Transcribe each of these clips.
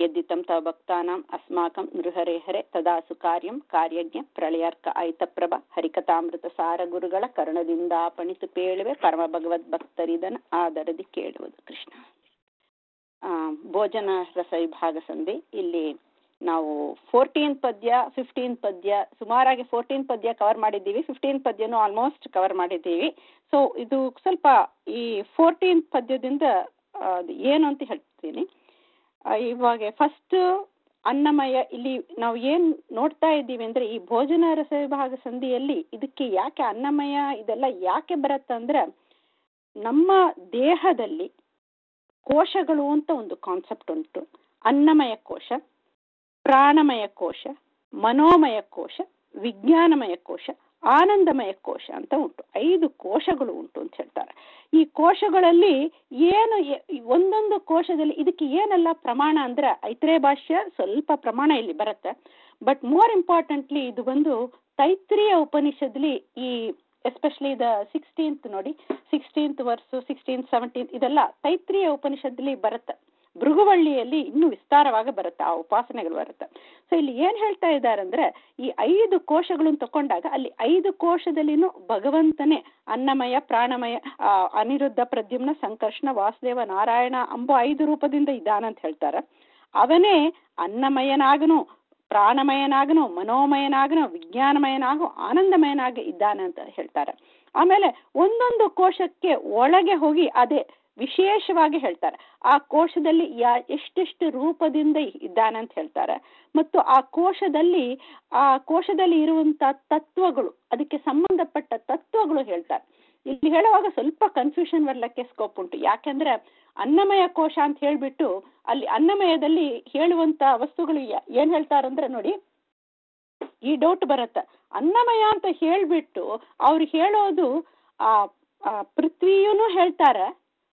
यद्दितं तव भक्तानाम् अस्माकं नृहरेहरे तदासु ಕಾರ್ಯಂ ಕಾರ್ಯಜ್ಞ ಪ್ರಳಯಾರ್ಕ ಆಯ್ತಪ್ರಭ ಹರಿಕಥಾಮೃತ ಸಾರ ಗುರುಗಳ ಕರ್ಣದಿಂದ ಪಣಿತು ಪೇಳುವೆ ಪರಮ ಭಗವದ್ ಭಕ್ತರಿದನ ಆದರದಿ ಕೇಳುವುದು ಕೃಷ್ಣ ಆ, ಭೋಜನ ರಸ ವಿಭಾಗ ಸಂಧಿ ಇಲ್ಲಿ ನಾವು ಫೋರ್ಟೀನ್ ಪದ್ಯ ಫಿಫ್ಟೀನ್ ಪದ್ಯ ಸುಮಾರಾಗಿ ಫೋರ್ಟೀನ್ ಪದ್ಯ ಕವರ್ ಮಾಡಿದ್ದೀವಿ ಫಿಫ್ಟೀನ್ ಪದ್ಯನೂ ಆಲ್ಮೋಸ್ಟ್ ಕವರ್ ಮಾಡಿದ್ದೀವಿ ಸೊ ಇದು ಸ್ವಲ್ಪ ಈ ಫೋರ್ಟೀನ್ ಪದ್ಯದಿಂದ ಆ, ಅದು ಏನು ಅಂತ ಹೇಳ್ತೀನಿ ಆ, ಇವಾಗ ಫಸ್ಟ್ ಅನ್ನಮಯ ಇಲ್ಲಿ ನಾವು ಏನು ನೋಡ್ತಾ ಇದ್ದೀವಿ ಅಂದ್ರೆ ಈ ಭೋಜನ ರಸ ವಿಭಾಗ ಸಂಧಿಯಲ್ಲಿ ಇದಕ್ಕೆ ಯಾಕೆ ಅನ್ನಮಯ ಇದೆಲ್ಲ ಯಾಕೆ ಬರುತ್ತಂದ್ರೆ ನಮ್ಮ ದೇಹದಲ್ಲಿ ಕೋಶಗಳು ಅಂತ ಒಂದು ಕಾನ್ಸೆಪ್ಟ್ ಉಂಟು ಅನ್ನಮಯ ಕೋಶ ಪ್ರಾಣಮಯ ಕೋಶ ಮನೋಮಯ ಕೋಶ ವಿಜ್ಞಾನಮಯ ಕೋಶ ಆನಂದಮಯ ಕೋಶ ಅಂತ ಉಂಟು ಐದು ಕೋಶಗಳು ಉಂಟು ಅಂತ ಹೇಳ್ತಾರೆ ಈ ಕೋಶಗಳಲ್ಲಿ ಏನು ಎ- ಒಂದೊಂದು ಕೋಶದಲ್ಲಿ ಇದಕ್ಕೆ ಏನೆಲ್ಲ ಪ್ರಮಾಣ ಅಂದ್ರೆ ಐತ್ರೇಯ ಭಾಷ್ಯ ಸ್ವಲ್ಪ ಪ್ರಮಾಣ ಇಲ್ಲಿ ಬರುತ್ತೆ ಬಟ್ ಮೋರ್ ಇಂಪಾರ್ಟೆಂಟ್ಲಿ ಇದು ಬಂದು ತೈತ್ರಿಯ ಉಪನಿಷತ್ಲಿ ಈ ಎಸ್ಪೆಷಲಿ ದ ಸಿಕ್ಸ್ಟೀನ್ತ್ ನೋಡಿ ಸಿಕ್ಸ್ಟೀನ್ತ್ ವರ್ಸು ಸಿಕ್ಸ್ಟೀನ್ತ್ ಸೆವೆಂಟೀನ್ತ್ ಇದೆಲ್ಲ ತೈತ್ರಿಯ ಉಪನಿಷತ್ಲಿ ಬರುತ್ತೆ ಭೃಗುವಳ್ಳಿಯಲ್ಲಿ ಇನ್ನೂ ವಿಸ್ತಾರವಾಗಿ ಬರುತ್ತೆ ಆ ಉಪಾಸನೆಗಳು ಬರುತ್ತೆ ಸೊ ಇಲ್ಲಿ ಏನ್ ಹೇಳ್ತಾ ಇದ್ದಾರೆ ಅಂದ್ರೆ ಈ ಐದು ಕೋಶಗಳನ್ನು ತಕೊಂಡಾಗ ಅಲ್ಲಿ ಐದು ಕೋಶದಲ್ಲಿನೂ ಭಗವಂತನೇ ಅನ್ನಮಯ ಪ್ರಾಣಮಯ ಆ, ಅನಿರುದ್ಧ ಪ್ರದ್ಯುಮ್ನ ಸಂಕರ್ಷಣ ವಾಸುದೇವ ನಾರಾಯಣ ಅಂಬೋ ಐದು ರೂಪದಿಂದ ಇದ್ದಾನಂತ ಹೇಳ್ತಾರೆ ಅವನೇ ಅನ್ನಮಯನಾಗನು ಪ್ರಾಣಮಯನಾಗನು ಮನೋಮಯನಾಗನು ವಿಜ್ಞಾನಮಯನಾಗು ಆನಂದಮಯನಾಗ ಇದ್ದಾನೆ ಅಂತ ಹೇಳ್ತಾರೆ ಆಮೇಲೆ ಒಂದೊಂದು ಕೋಶಕ್ಕೆ ಒಳಗೆ ಹೋಗಿ ಅದೇ ವಿಶೇಷವಾಗಿ ಹೇಳ್ತಾರೆ ಆ ಕೋಶದಲ್ಲಿ ಯಾ ಎಷ್ಟೆಷ್ಟು ರೂಪದಿಂದ ಇದ್ದಾನೆ ಅಂತ ಹೇಳ್ತಾರೆ ಮತ್ತು ಆ ಕೋಶದಲ್ಲಿ ಆ ಕೋಶದಲ್ಲಿ ಇರುವಂತ ತತ್ವಗಳು ಅದಕ್ಕೆ ಸಂಬಂಧಪಟ್ಟ ತತ್ವಗಳು ಹೇಳ್ತಾರೆ ಇಲ್ಲಿ ಹೇಳುವಾಗ ಸ್ವಲ್ಪ ಕನ್ಫ್ಯೂಷನ್ ಬರ್ಲಿಕ್ಕೆ ಸ್ಕೋಪ್ ಉಂಟು ಯಾಕೆಂದ್ರೆ ಅನ್ನಮಯ ಕೋಶ ಅಂತ ಹೇಳ್ಬಿಟ್ಟು ಅಲ್ಲಿ ಅನ್ನಮಯದಲ್ಲಿ ಹೇಳುವಂತ ವಸ್ತುಗಳು ಯ- ಏನ್ ಹೇಳ್ತಾರಂದ್ರೆ ನೋಡಿ ಈ ಡೌಟ್ ಬರುತ್ತೆ ಅನ್ನಮಯ ಅಂತ ಹೇಳ್ಬಿಟ್ಟು ಅವ್ರು ಹೇಳೋದು ಆ ಆ ಪೃಥ್ವಿಯೂ ಹೇಳ್ತಾರೆ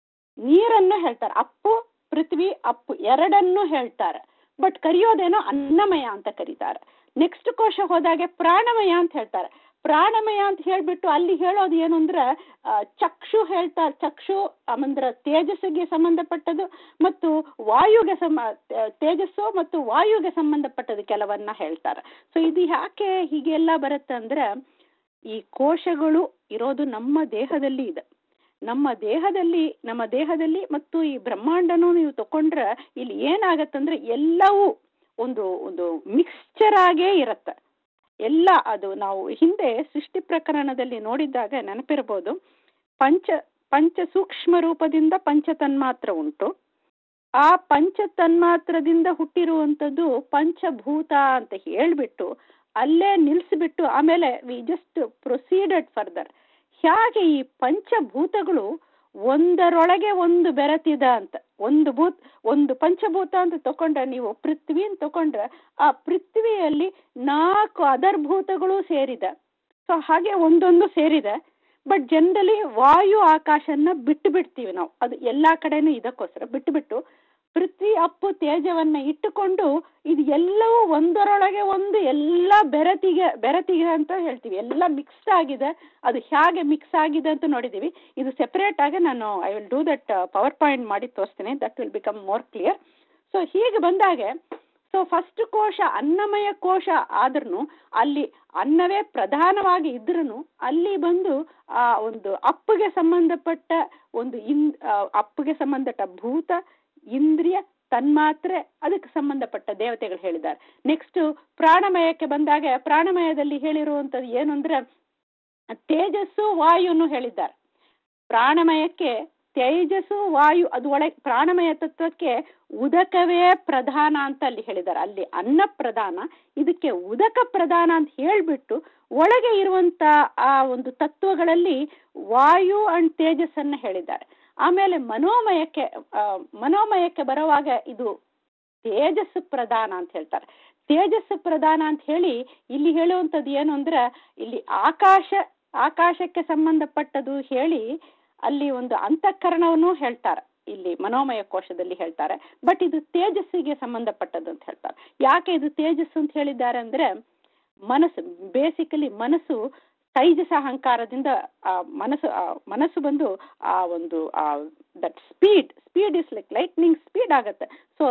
ನೀರನ್ನು ಹೇಳ್ತಾರೆ ಅಪ್ಪು ಪೃಥ್ವಿ ಅಪ್ಪು ಎರಡನ್ನೂ ಹೇಳ್ತಾರೆ ಬಟ್ ಕರೆಯೋದೇನೋ ಅನ್ನಮಯ ಅಂತ ಕರೀತಾರೆ ನೆಕ್ಸ್ಟ್ ಕೋಶ ಹೋದಾಗೆ ಪ್ರಾಣಮಯ ಅಂತ ಹೇಳ್ತಾರೆ ಪ್ರಾಣಮಯ ಅಂತ ಹೇಳ್ಬಿಟ್ಟು ಅಲ್ಲಿ ಹೇಳೋದು ಏನು ಅಂದ್ರೆ ಆ, ಚಕ್ಷು ಹೇಳ್ತಾರೆ ಚಕ್ಷು ಅಂದ್ರೆ ತೇಜಸ್ಸಿಗೆ ಸಂಬಂಧಪಟ್ಟದ್ದು ಮತ್ತು ವಾಯುಗೆ ಸಮ ತೇಜಸ್ಸು ಮತ್ತು ವಾಯುಗೆ ಸಂಬಂಧಪಟ್ಟದ್ದು ಕೆಲವನ್ನ ಹೇಳ್ತಾರೆ ಸೊ ಇದು ಯಾಕೆ ಹೀಗೆಲ್ಲ ಬರುತ್ತೆ ಅಂದ್ರೆ ಈ ಕೋಶಗಳು ಇರೋದು ನಮ್ಮ ದೇಹದಲ್ಲಿ ಇದೆ ನಮ್ಮ ದೇಹದಲ್ಲಿ ನಮ್ಮ ದೇಹದಲ್ಲಿ ಮತ್ತು ಈ ಬ್ರಹ್ಮಾಂಡನೂ ನೀವು ತಕೊಂಡ್ರೆ ಇಲ್ಲಿ ಏನಾಗತ್ತಂದ್ರೆ ಎಲ್ಲವೂ ಒಂದು ಒಂದು ಮಿಕ್ಸ್ಚರ್ ಆಗೇ ಇರತ್ತೆ ಎಲ್ಲ ಅದು ನಾವು ಹಿಂದೆ ಸೃಷ್ಟಿ ಪ್ರಕರಣದಲ್ಲಿ ನೋಡಿದ್ದಾಗ ನೆನಪಿರ್ಬೋದು ಪಂಚ ಪಂಚ ಸೂಕ್ಷ್ಮ ರೂಪದಿಂದ ಪಂಚ ತನ್ಮಾತ್ರ ಉಂಟು ಆ ಪಂಚ ತನ್ಮಾತ್ರದಿಂದ ಹುಟ್ಟಿರುವಂಥದ್ದು ಪಂಚಭೂತ ಅಂತ ಹೇಳ್ಬಿಟ್ಟು ಅಲ್ಲೇ ನಿಲ್ಲಿಸ್ಬಿಟ್ಟು ಆಮೇಲೆ ವಿ ಜಸ್ಟ್ ಪ್ರೊಸೀಡೆಡ್ ಫರ್ದರ್ ಹೇಗೆ ಈ ಪಂಚಭೂತಗಳು ಒಂದರೊಳಗೆ ಒಂದು ಬೆರೆತಿದ ಅಂತ ಒಂದು ಭೂತ್ ಒಂದು ಪಂಚಭೂತ ಅಂತ ತಕೊಂಡ್ರೆ ನೀವು ಪೃಥ್ವಿ ಅಂತ ತಕೊಂಡ್ರೆ ಆ ಪೃಥ್ವಿಯಲ್ಲಿ ನಾಲ್ಕು ಅದರ್ಭೂತಗಳು ಸೇರಿದೆ ಸೊ ಹಾಗೆ ಒಂದೊಂದು ಸೇರಿದೆ ಬಟ್ ಜನರಲಿ ವಾಯು ಆಕಾಶನ ಬಿಟ್ಟು ಬಿಡ್ತೀವಿ ನಾವು ಅದು ಎಲ್ಲಾ ಕಡೆನೂ ಇದಕ್ಕೋಸ್ಕರ ಬಿಟ್ಟು ಬಿಟ್ಟು ಪೃಥ್ವಿ ಅಪ್ಪು ತೇಜವನ್ನ ಇಟ್ಟುಕೊಂಡು ಇದು ಎಲ್ಲವೂ ಒಂದರೊಳಗೆ ಒಂದು ಎಲ್ಲ ಬೆರತಿಗೆ ಬೆರತಿಗೆ ಅಂತ ಹೇಳ್ತೀವಿ ಎಲ್ಲ ಮಿಕ್ಸ್ಡ್ ಆಗಿದೆ ಅದು ಹೇಗೆ ಮಿಕ್ಸ್ ಆಗಿದೆ ಅಂತ ನೋಡಿದೀವಿ ಇದು ಸೆಪರೇಟ್ ಆಗಿ ನಾನು I will do that PowerPoint ಮಾಡಿ ತೋರಿಸ್ತೀನಿ that will become more clear so ಹೀಗೆ ಬಂದಾಗೆ ಸೊ ಫಸ್ಟ್ ಕೋಶ ಅನ್ನಮಯ ಕೋಶ ಆದ್ರೂ ಅಲ್ಲಿ ಅನ್ನವೇ ಪ್ರಧಾನವಾಗಿ ಇದ್ರೂ ಅಲ್ಲಿ ಬಂದು ಆ ಒಂದು ಅಪ್ಪಗೆ ಸಂಬಂಧಪಟ್ಟ ಒಂದು ಇನ್ ಆ, ಅಪ್ಪಗೆ ಸಂಬಂಧಪಟ್ಟ ಭೂತ ಇಂದ್ರಿಯ ತನ್ಮಾತ್ರೆ ಅದಕ್ಕೆ ಸಂಬಂಧಪಟ್ಟ ದೇವತೆಗಳು ಹೇಳಿದ್ದಾರೆ ನೆಕ್ಸ್ಟ್ ಪ್ರಾಣಮಯಕ್ಕೆ ಬಂದಾಗ ಪ್ರಾಣಮಯದಲ್ಲಿ ಹೇಳಿರುವಂಥದ್ದು ಏನು ಅಂದ್ರೆ ತೇಜಸ್ಸು ವಾಯುನು ಹೇಳಿದ್ದಾರೆ ಪ್ರಾಣಮಯಕ್ಕೆ ತೇಜಸ್ಸು ವಾಯು ಅದು ಒಳಗೆ ಪ್ರಾಣಮಯ ತತ್ವಕ್ಕೆ ಉದಕವೇ ಪ್ರಧಾನ ಅಂತ ಅಲ್ಲಿ ಹೇಳಿದ್ದಾರೆ ಅಲ್ಲಿ ಅನ್ನ ಪ್ರಧಾನ ಇದಕ್ಕೆ ಉದಕ ಪ್ರಧಾನ ಅಂತ ಹೇಳ್ಬಿಟ್ಟು ಒಳಗೆ ಇರುವಂತ ಆ ಒಂದು ತತ್ವಗಳಲ್ಲಿ ವಾಯು ಅಂಡ್ ತೇಜಸ್ಸನ್ನ ಹೇಳಿದ್ದಾರೆ ಆಮೇಲೆ ಮನೋಮಯಕ್ಕೆ ಆ, ಮನೋಮಯಕ್ಕೆ ಬರುವಾಗ ಇದು ತೇಜಸ್ಸು ಪ್ರಧಾನ ಅಂತ ಹೇಳ್ತಾರೆ ತೇಜಸ್ಸು ಪ್ರಧಾನ ಅಂತ ಹೇಳಿ ಇಲ್ಲಿ ಹೇಳುವಂಥದ್ದು ಏನು ಅಂದ್ರೆ ಇಲ್ಲಿ ಆಕಾಶ ಆಕಾಶಕ್ಕೆ ಸಂಬಂಧಪಟ್ಟದು ಹೇಳಿ ಅಲ್ಲಿ ಒಂದು ಅಂತಃಕರಣವನ್ನು ಹೇಳ್ತಾರೆ ಇಲ್ಲಿ ಮನೋಮಯ ಕೋಶದಲ್ಲಿ ಹೇಳ್ತಾರೆ ಬಟ್ ಇದು ತೇಜಸ್ಸಿಗೆ ಸಂಬಂಧಪಟ್ಟದ್ದು ಅಂತ ಹೇಳ್ತಾರೆ ಯಾಕೆ ಇದು ತೇಜಸ್ಸು ಅಂತ ಹೇಳಿದ್ದಾರೆ ಅಂದ್ರೆ ಮನಸ್ಸು ಬೇಸಿಕಲಿ ಮನಸ್ಸು ತೈಜಸ ಅಹಂಕಾರದಿಂದ ಆ ಮನಸ್ಸು ಆ ಮನಸ್ಸು ಬಂದು ಆ ಒಂದು that speed speed is like lightning speed ಆಗುತ್ತೆ ಸೊ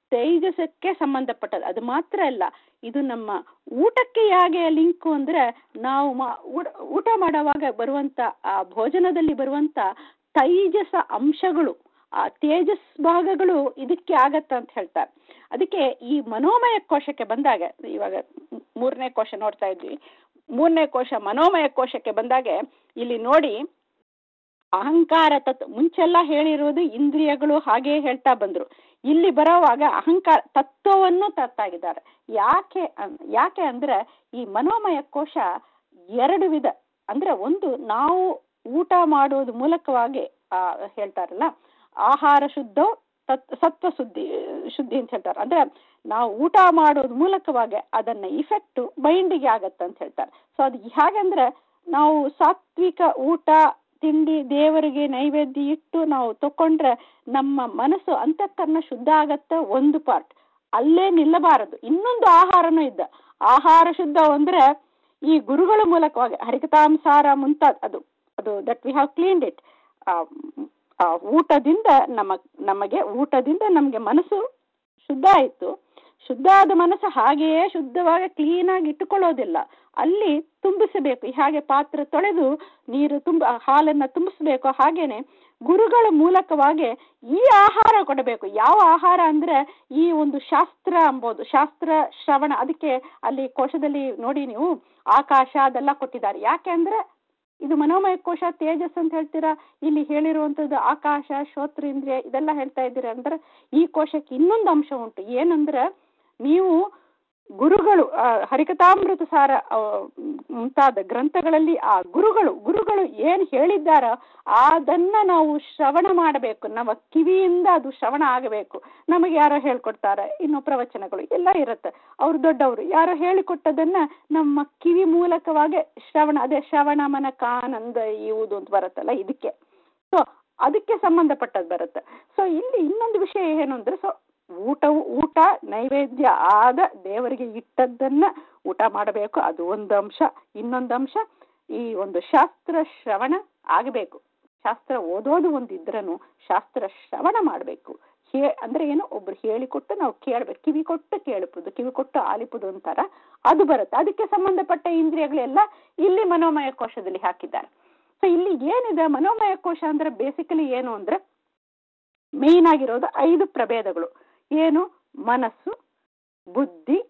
ತೇಜಸ್ಸಕ್ಕೆ ಸಂಬಂಧಪಟ್ಟದ್ದು ಅದು ಮಾತ್ರ ಅಲ್ಲ ಇದು ನಮ್ಮ ಊಟಕ್ಕೆ ಹೇಗೆ ಲಿಂಕು ಅಂದ್ರೆ ನಾವು ಮಾ- ಊಟ- ಊಟ ಮಾಡುವಾಗ ಬರುವಂತ ಆ ಭೋಜನದಲ್ಲಿ ಬರುವಂತ ತೈಜಸ ಅಂಶಗಳು ಆ ತೇಜಸ್ ಭಾಗಗಳು ಇದಕ್ಕೆ ಆಗತ್ತ ಅಂತ ಹೇಳ್ತಾರೆ ಅದಕ್ಕೆ ಈ ಮನೋಮಯ ಕೋಶಕ್ಕೆ ಬಂದಾಗ ಇವಾಗ ಮೂರನೇ ಕೋಶ ನೋಡ್ತಾ ಇದ್ವಿ ಮೂರನೇ ಕೋಶ ಮನೋಮಯ ಕೋಶಕ್ಕೆ ಬಂದಾಗ ಇಲ್ಲಿ ನೋಡಿ ಅಹಂಕಾರ ತತ್ವ ಮುಂಚೆಲ್ಲ ಹೇಳಿರುವುದು ಇಂದ್ರಿಯಗಳು ಹಾಗೆ ಹೇಳ್ತಾ ಬಂದ್ರು ಇಲ್ಲಿ ಬರೋವಾಗ ಅಹಂಕಾರ ತತ್ವವನ್ನು ತರ್ತಾಗಿದ್ದಾರೆ ಯಾಕೆ ಅನ್- ಯಾಕೆ ಅಂದ್ರೆ ಈ ಮನೋಮಯ ಕೋಶ ಎರಡು ವಿಧ ಅಂದ್ರೆ ಒಂದು ನಾವು ಊಟ ಮಾಡೋದು ಮೂಲಕವಾಗಿ ಆ ಹೇಳ್ತಾರಲ್ಲ ಆಹಾರ ಶುದ್ಧ ತತ್ ಸತ್ವ ಶುದ್ಧಿ ಶುದ್ಧಿ ಅಂತ ಹೇಳ್ತಾರೆ ಅಂದ್ರೆ ನಾವು ಊಟ ಮಾಡೋದ್ ಮೂಲಕವಾಗಿ ಅದನ್ನ ಇಫೆಕ್ಟ್ ಮೈಂಡಿಗೆ ಆಗತ್ತೆ ಅಂತ ಹೇಳ್ತಾರೆ ಸೊ ಅದು ಹೇಗಂದ್ರೆ ನಾವು ಸಾತ್ವಿಕ ಊಟ ತಿಂಡಿ ದೇವರಿಗೆ ನೈವೇದ್ಯ ಇಟ್ಟು ನಾವು ತಕೊಂಡ್ರೆ ನಮ್ಮ ಮನಸ್ಸು ಅಂತಃಕರಣ ಶುದ್ಧ ಆಗತ್ತ ಒಂದು ಪಾರ್ಟ್ ಅಲ್ಲೇ ನಿಲ್ಲಬಾರದು ಇನ್ನೊಂದು ಆಹಾರನೂ ಇದ್ದ ಆಹಾರ ಶುದ್ಧ ಅಂದ್ರೆ ಈ ಗುರುಗಳ ಮೂಲಕವಾಗಿ ಹರಿಕತಾಂಸಾರ ಮುಂತಾದ ಅದು ಅದು that we have cleaned it ಊಟದಿಂದ ನಮ್ಮ ನಮಗೆ ಊಟದಿಂದ ನಮಗೆ ಮನಸ್ಸು ಶುದ್ಧ ಆಯಿತು ಶುದ್ಧ ಆದ ಮನಸ್ಸು ಹಾಗೆಯೇ ಶುದ್ಧವಾಗಿ ಕ್ಲೀನಾಗಿ ಇಟ್ಟುಕೊಳ್ಳೋದಿಲ್ಲ ಅಲ್ಲಿ ತುಂಬಿಸಬೇಕು ಹಾಗೆ ಪಾತ್ರೆ ತೊಳೆದು ನೀರು ತುಂಬ ಹಾಲನ್ನ ತುಂಬಿಸ್ಬೇಕು ಹಾಗೇನೆ ಗುರುಗಳ ಮೂಲಕವಾಗಿ ಈ ಆಹಾರ ಕೊಡಬೇಕು ಯಾವ ಆಹಾರ ಅಂದ್ರೆ ಈ ಒಂದು ಶಾಸ್ತ್ರ ಅಂಬೋದು ಶಾಸ್ತ್ರ ಶ್ರವಣ ಅದಕ್ಕೆ ಅಲ್ಲಿ ಕೋಶದಲ್ಲಿ ನೋಡಿ ನೀವು ಆಕಾಶ ಅದೆಲ್ಲ ಕೊಟ್ಟಿದ್ದಾರೆ ಯಾಕೆ ಅಂದ್ರೆ ಇದು ಮನೋಮಯ ಕೋಶ ತೇಜಸ್ ಅಂತ ಹೇಳ್ತೀರಾ ಇಲ್ಲಿ ಹೇಳಿರುವಂತದ್ದು ಆಕಾಶ ಶ್ರೋತ್ರೇಂದ್ರಿಯ ಇದೆಲ್ಲ ಹೇಳ್ತಾ ಇದ್ದೀರಾ ಅಂದ್ರೆ ಈ ಕೋಶಕ್ಕೆ ಇನ್ನೊಂದು ಅಂಶ ಉಂಟು ಏನಂದ್ರೆ ನೀವು ಗುರುಗಳು ಆ, ಹರಿಕಥಾಮೃತ ಸಾರ ಆ, ಮುಂತಾದ ಗ್ರಂಥಗಳಲ್ಲಿ ಆ ಗುರುಗಳು ಗುರುಗಳು ಏನ್ ಹೇಳಿದ್ದಾರ ಅದನ್ನ ನಾವು ಶ್ರವಣ ಮಾಡಬೇಕು ನಮ್ಮ ಕಿವಿಯಿಂದ ಅದು ಶ್ರವಣ ಆಗಬೇಕು ನಮಗೆ ಯಾರೋ ಹೇಳ್ಕೊಡ್ತಾರೆ ಇನ್ನು ಪ್ರವಚನಗಳು ಎಲ್ಲ ಇರುತ್ತೆ ಅವ್ರು ದೊಡ್ಡವರು ಯಾರೋ ಹೇಳಿಕೊಟ್ಟದನ್ನ ನಮ್ಮ ಕಿವಿ ಮೂಲಕವಾಗಿ ಶ್ರವಣ ಅದೇ ಶ್ರವಣ ಮನಕಾನಂದ ಇವುದು ಅಂತ ಬರುತ್ತಲ್ಲ ಇದಕ್ಕೆ ಸೊ ಅದಕ್ಕೆ ಸಂಬಂಧಪಟ್ಟದ್ದು ಬರುತ್ತೆ ಸೊ ಇಲ್ಲಿ ಇನ್ನೊಂದು ವಿಷಯ ಏನು ಅಂದ್ರೆ ಸೊ ಊಟವು ಊಟ ನೈವೇದ್ಯ ಆದ ದೇವರಿಗೆ ಇಟ್ಟದ್ದನ್ನ ಊಟ ಮಾಡಬೇಕು ಅದು ಒಂದು ಅಂಶ ಇನ್ನೊಂದು ಅಂಶ ಈ ಒಂದು ಶಾಸ್ತ್ರ ಶ್ರವಣ ಆಗಬೇಕು ಶಾಸ್ತ್ರ ಓದೋದು ಒಂದು ಇದ್ರನು ಶಾಸ್ತ್ರ ಶ್ರವಣ ಮಾಡಬೇಕು ಹೇ ಅಂದ್ರೆ ಏನು ಒಬ್ರು ಹೇಳಿಕೊಟ್ಟು ನಾವು ಕೇಳ್ಬೇಕು ಕಿವಿ ಕೊಟ್ಟು ಕೇಳಿಪುದು ಕಿವಿ ಕೊಟ್ಟು ಆಲಿಪುದು ಅಂತಾರ ಅದು ಬರುತ್ತೆ ಅದಕ್ಕೆ ಸಂಬಂಧಪಟ್ಟ ಇಂದ್ರಿಯಗಳೆಲ್ಲ ಇಲ್ಲಿ ಮನೋಮಯ ಕೋಶದಲ್ಲಿ ಹಾಕಿದ್ದಾರೆ ಸೊ ಇಲ್ಲಿ ಏನಿದೆ ಮನೋಮಯ ಕೋಶ ಅಂದ್ರೆ ಬೇಸಿಕಲಿ ಏನು ಅಂದ್ರೆ ಮೇನ್ ಆಗಿರೋದು ಐದು ಪ್ರಭೇದಗಳು ಏನು ಮನಸ್ಸು ಬುದ್ಧಿ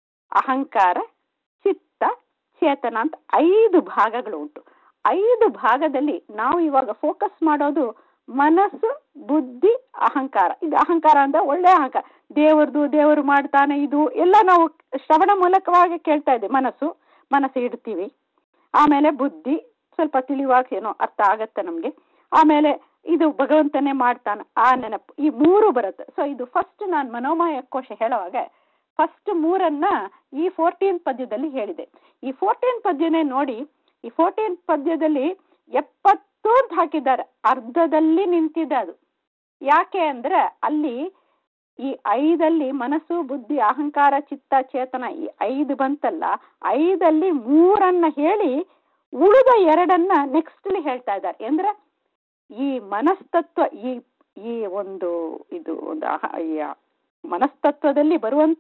ಅಹಂಕಾರ ಚಿತ್ತ ಚೇತನ ಅಂತ ಐದು ಭಾಗಗಳು ಉಂಟು ಐದು ಭಾಗದಲ್ಲಿ ನಾವು ಇವಾಗ ಫೋಕಸ್ ಮಾಡೋದು ಮನಸ್ಸು ಬುದ್ಧಿ ಅಹಂಕಾರ ಇದು ಅಹಂಕಾರ ಅಂದ್ರೆ ಒಳ್ಳೆ ಅಹಂಕಾರ ದೇವರದು ದೇವರು ಮಾಡ್ತಾನೆ ಇದು ಎಲ್ಲ ನಾವು ಶ್ರವಣ ಮೂಲಕವಾಗಿ ಕೇಳ್ತಾ ಇದ್ದೀವಿ ಮನಸ್ಸು ಮನಸ್ಸು ಇಡ್ತೀವಿ ಆಮೇಲೆ ಬುದ್ಧಿ ಸ್ವಲ್ಪ ತಿಳಿವಾಗ ಏನೋ ಅರ್ಥ ಆಗತ್ತೆ ನಮ್ಗೆ ಆಮೇಲೆ ಇದು ಭಗವಂತನೇ ಮಾಡ್ತಾನೆ ಆ ನೆನಪು ಈ ಮೂರು ಬರುತ್ತೆ ಸೊ ಇದು ಫಸ್ಟ್ ನಾನು ಮನೋಮಯ ಕೋಶ ಹೇಳುವಾಗ ಫಸ್ಟ್ ಮೂರನ್ನ ಈ ಫೋರ್ಟೀನ್ ಪದ್ಯದಲ್ಲಿ ಹೇಳಿದೆ ಈ ಫೋರ್ಟೀನ್ ಪದ್ಯನೇ ನೋಡಿ ಈ ಫೋರ್ಟೀನ್ ಪದ್ಯದಲ್ಲಿ ಎಪ್ಪತ್ತು ಅಂತ ಹಾಕಿದ್ದಾರೆ ಅರ್ಧದಲ್ಲಿ ನಿಂತಿದೆ ಅದು ಯಾಕೆ ಅಂದ್ರೆ ಅಲ್ಲಿ ಈ ಐದಲ್ಲಿ ಮನಸ್ಸು ಬುದ್ಧಿ ಅಹಂಕಾರ ಚಿತ್ತ ಚೇತನ ಈ ಐದು ಬಂತಲ್ಲ ಐದಲ್ಲಿ ಮೂರನ್ನ ಹೇಳಿ ಉಳಿದ ಎರಡನ್ನ ನೆಕ್ಸ್ಟ್ಲಿ ಹೇಳ್ತಾ ಇದ್ದಾರೆ ಅಂದ್ರೆ ಈ ಮನಸ್ತತ್ವ ಈ ಈ ಒಂದು ಇದು ಒಂದು ಅಹ- ಈ ಮನಸ್ತತ್ವದಲ್ಲಿ ಬರುವಂತ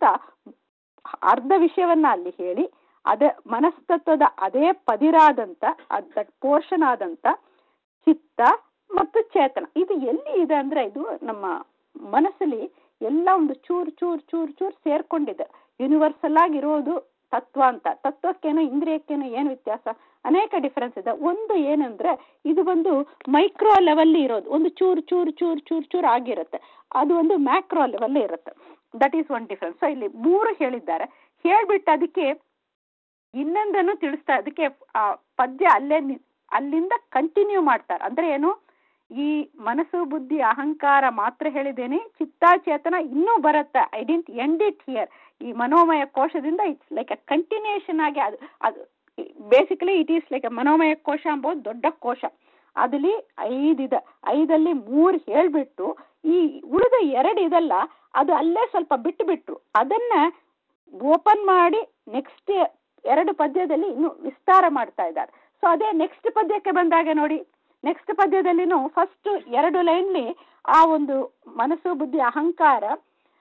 ಅರ್ಧ ವಿಷಯವನ್ನ ಅಲ್ಲಿ ಹೇಳಿ ಅದ ಮನಸ್ತತ್ವದ ಅದೇ ಪದಿರಾದಂತ ದಟ್ ಪೋರ್ಷನ್ ಆದಂತ ಚಿತ್ತ ಮತ್ತು ಚೇತನ ಇದು ಎಲ್ಲಿ ಇದೆ ಅಂದ್ರೆ ಇದು ನಮ್ಮ ಮನಸ್ಸಲ್ಲಿ ಎಲ್ಲ ಒಂದು ಚೂರ್ ಚೂರ್ ಚೂರ್ ಚೂರ್ ಸೇರ್ಕೊಂಡಿದೆ ಯೂನಿವರ್ಸಲ್ ಆಗಿರೋದು ತತ್ವ ಅಂತ ತತ್ವಕ್ಕೇನೋ ಇಂದ್ರಿಯಕ್ಕೇನೋ ಏನು ವ್ಯತ್ಯಾಸ ಅನೇಕ ಡಿಫರೆನ್ಸ್ ಇದೆ ಒಂದು ಏನಂದ್ರೆ ಇದು ಒಂದು ಮೈಕ್ರೋ ಲೆವೆಲ್ ಇರೋದು ಒಂದು ಚೂರ್ ಚೂರ್ ಚೂರ್ ಚೂರ್ ಚೂರ್ ಆಗಿರುತ್ತೆ ಅದು ಒಂದು ಮ್ಯಾಕ್ರೋ ಲೆವೆಲ್ ಇರುತ್ತೆ that is one difference so ಇಲ್ಲಿ ಮೂರು ಹೇಳಿದ್ದಾರೆ ಹೇಳ್ಬಿಟ್ಟು ಅದಕ್ಕೆ ಇನ್ನೊಂದನ್ನು ತಿಳಿಸ್ತಾ ಅದಕ್ಕೆ ಆ ಪದ್ಯ ಅಲ್ಲೇ ನಿ- ಅಲ್ಲಿಂದ ಕಂಟಿನ್ಯೂ ಮಾಡ್ತಾರೆ ಅಂದ್ರೆ ಏನು ಈ ಮನಸ್ಸು ಬುದ್ಧಿ ಅಹಂಕಾರ ಮಾತ್ರ ಹೇಳಿದ್ದೇನೆ ಚಿತ್ತ ಚೇತನ ಇನ್ನೂ ಬರುತ್ತೆ I didn't end it here ಈ ಮನೋಮಯ ಕೋಶದಿಂದ ಇಟ್ಸ್ ಲೈಕ್ ಅ ಕಂಟಿನ್ಯೂಷನ್ ಆಗಿ ಅದು ಅದು basically it is like a ಮನೋಮಯ ಕೋಶ ಎಂಬುದು ದೊಡ್ಡ ಕೋಶ ಅದಲ್ಲಿ ಐದಿದೆ ಐದಲ್ಲಿ ಮೂರು ಹೇಳ್ಬಿಟ್ಟು ಈ ಉಳಿದ ಎರಡು ಇದಲ್ಲ ಅದು ಅಲ್ಲೇ ಸ್ವಲ್ಪ ಬಿಟ್ಟು ಬಿಟ್ರು ಅದನ್ನ ಓಪನ್ ಮಾಡಿ ನೆಕ್ಸ್ಟ್ ಎರಡು ಪದ್ಯದಲ್ಲಿ ಇನ್ನು ವಿಸ್ತಾರ ಮಾಡ್ತಾ ಇದ್ದಾರೆ ಸೊ ಅದೇ ನೆಕ್ಸ್ಟ್ ಪದ್ಯಕ್ಕೆ ಬಂದಾಗ ನೋಡಿ ನೆಕ್ಸ್ಟ್ ಪದ್ಯದಲ್ಲಿನೂ ಫಸ್ಟ್ ಎರಡು ಲೈನ್ಲಿ ಆ ಒಂದು ಮನಸ್ಸು ಬುದ್ಧಿ ಅಹಂಕಾರ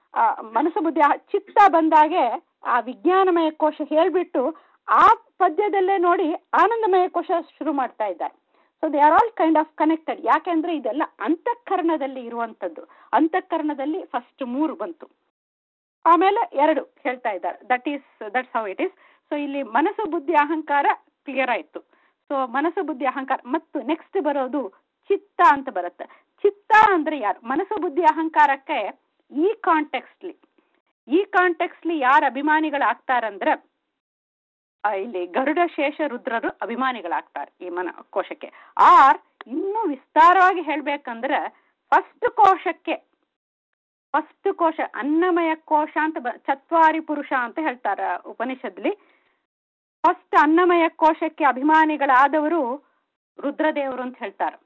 ಆ ಮನಸ್ಸು ಬುದ್ಧಿ ಆ ಚಿತ್ತ ಬಂದಾಗೆ ಆ ವಿಜ್ಞಾನಮಯ ಕೋಶ ಹೇಳ್ಬಿಟ್ಟು ಆ ಪದ್ಯದಲ್ಲೇ ನೋಡಿ ಆನಂದಮಯ ಕೋಶ ಶುರು ಮಾಡ್ತಾ ಇದ್ದಾರೆ so they are all kind of connected ಯಾಕೆಂದ್ರೆ ಇದೆಲ್ಲ ಅಂತಃಕರಣದಲ್ಲಿ ಇರುವಂತದ್ದು ಅಂತಃಕರಣದಲ್ಲಿ ಫಸ್ಟ್ ಮೂರು ಬಂತು ಆಮೇಲೆ ಎರಡು ಹೇಳ್ತಾ ಇದ್ದಾರೆ that is that's how it is so ಇಲ್ಲಿ ಮನಸ್ಸು ಬುದ್ಧಿ ಅಹಂಕಾರ ಕ್ಲಿಯರ್ ಆಯ್ತು ಸೊ ಮನಸ್ಸು ಬುದ್ಧಿ ಅಹಂಕಾರ ಮತ್ತು ನೆಕ್ಸ್ಟ್ ಬರೋದು ಚಿತ್ತ ಅಂತ ಬರುತ್ತೆ ಚಿತ್ತ ಅಂದ್ರೆ ಯಾರು ಮನಸ್ಸು ಬುದ್ಧಿ ಅಹಂಕಾರಕ್ಕೆ ಈ ಕಾಂಟೆಕ್ಸ್ಲಿ ಈ ಕಾಂಟೆಕ್ಸ್ಲಿ ಯಾರು ಅಭಿಮಾನಿಗಳಾಗ್ತಾರಂದ್ರೆ ಆ, ಇಲ್ಲಿ ಗರುಡ ಶೇಷ ರುದ್ರರು ಅಭಿಮಾನಿಗಳಾಗ್ತಾರೆ ಈ ಮನ ಕೋಶಕ್ಕೆ ಆರ್ ಇನ್ನೂ ವಿಸ್ತಾರವಾಗಿ ಹೇಳ್ಬೇಕಂದ್ರೆ ಫಸ್ಟ್ ಕೋಶಕ್ಕೆ ಫಸ್ಟ್ ಕೋಶ ಅನ್ನಮಯ ಕೋಶ ಅಂತ ಬ ಚತ್ವಾರಿ ಪುರುಷ ಅಂತ ಹೇಳ್ತಾರ ಉಪನಿಷತ್ಲಿ ಫಸ್ಟ್ ಅನ್ನಮಯ ಕೋಶಕ್ಕೆ ಅಭಿಮಾನಿಗಳಾದವರು ರುದ್ರದೇವರು ಅಂತ ಹೇಳ್ತಾರೆ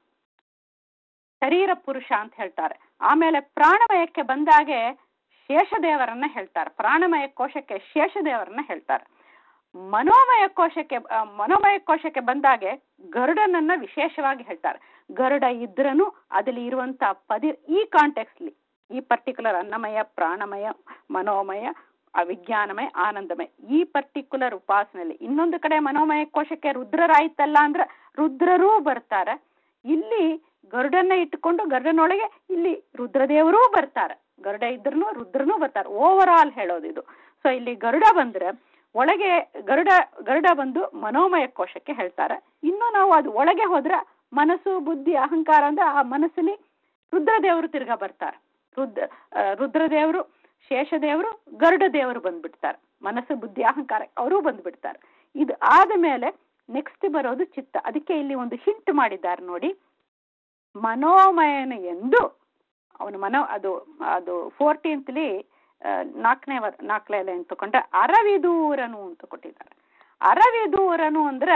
ಶರೀರ ಪುರುಷ ಅಂತ ಹೇಳ್ತಾರೆ ಆಮೇಲೆ ಪ್ರಾಣಮಯಕ್ಕೆ ಬಂದಾಗೆ ಶೇಷದೇವರನ್ನ ಹೇಳ್ತಾರೆ ಪ್ರಾಣಮಯ ಕೋಶಕ್ಕೆ ಶೇಷದೇವರನ್ನ ಹೇಳ್ತಾರೆ ಮನೋಮಯ ಕೋಶಕ್ಕೆ ಆ, ಮನೋಮಯ ಕೋಶಕ್ಕೆ ಬಂದಾಗೆ ಗರುಡನನ್ನ ವಿಶೇಷವಾಗಿ ಹೇಳ್ತಾರೆ ಗರುಡ ಇದ್ರನು ಅದಲ್ಲಿ ಇರುವಂತ ಪದಿ ಈ ಕಾಂಟೆಕ್ಸ್ಲಿ ಈ ಪರ್ಟಿಕ್ಯುಲರ್ ಅನ್ನಮಯ ಪ್ರಾಣಮಯ ಮನೋಮಯ ಆ ವಿಜ್ಞಾನಮಯ ಆನಂದಮಯ ಈ ಪರ್ಟಿಕ್ಯುಲರ್ ಉಪಾಸನೆಯಲ್ಲಿ ಇನ್ನೊಂದು ಕಡೆ ಮನೋಮಯ ಕೋಶಕ್ಕೆ ರುದ್ರರಾಯ್ತಲ್ಲ ಅಂದ್ರೆ ರುದ್ರರೂ ಬರ್ತಾರೆ ಇಲ್ಲಿ ಗರುಡನ್ನ ಇಟ್ಟುಕೊಂಡು ಗರುಡನೊಳಗೆ ಇಲ್ಲಿ ರುದ್ರದೇವರೂ ಬರ್ತಾರೆ ಗರುಡ ಇದ್ರೂ ರುದ್ರನೂ ಬರ್ತಾರೆ ಓವರ್ ಆಲ್ ಹೇಳೋದು ಇದು ಸೊ ಇಲ್ಲಿ ಗರುಡ ಬಂದ್ರೆ ಒಳಗೆ ಗರುಡ ಗರುಡ ಬಂದು ಮನೋಮಯ ಕೋಶಕ್ಕೆ ಹೇಳ್ತಾರೆ ಇನ್ನು ನಾವು ಅದು ಒಳಗೆ ಹೋದ್ರೆ ಮನಸ್ಸು ಬುದ್ಧಿ ಅಹಂಕಾರ ಅಂದ್ರೆ ಆ ಮನಸ್ಸಲ್ಲಿ ರುದ್ರದೇವರು ತಿರ್ಗಾ ಬರ್ತಾರೆ ರುದ್ರ ಆ, ರುದ್ರದೇವರು ಶೇಷದೇವರು ಗರುಡ ದೇವರು ಬಂದ್ಬಿಡ್ತಾರೆ ಮನಸ್ಸು ಬುದ್ಧಿ ಅಹಂಕಾರ ಅವರು ಬಂದ್ಬಿಡ್ತಾರೆ ಇದು ಆದ ಮೇಲೆ ನೆಕ್ಸ್ಟ್ ಬರೋದು ಚಿತ್ತ ಅದಕ್ಕೆ ಇಲ್ಲಿ ಒಂದು ಹಿಂಟ್ ಮಾಡಿದ್ದಾರೆ ನೋಡಿ ಮನೋಮಯನ ಎಂದು ಅವನು ಮನೋ ಅದು ಅದು ಫೋರ್ಟೀನ್ತ್ಲಿ ನಾಲ್ಕನೇ ವರ್ ನಾಲ್ಕನೇ ಲೈನ್ ತಗೊಂಡ್ರೆ ಅರವಿದೂರನು ಅಂತ ಕೊಟ್ಟಿದ್ದಾರೆ ಅರವಿದೂರನು ಅಂದ್ರೆ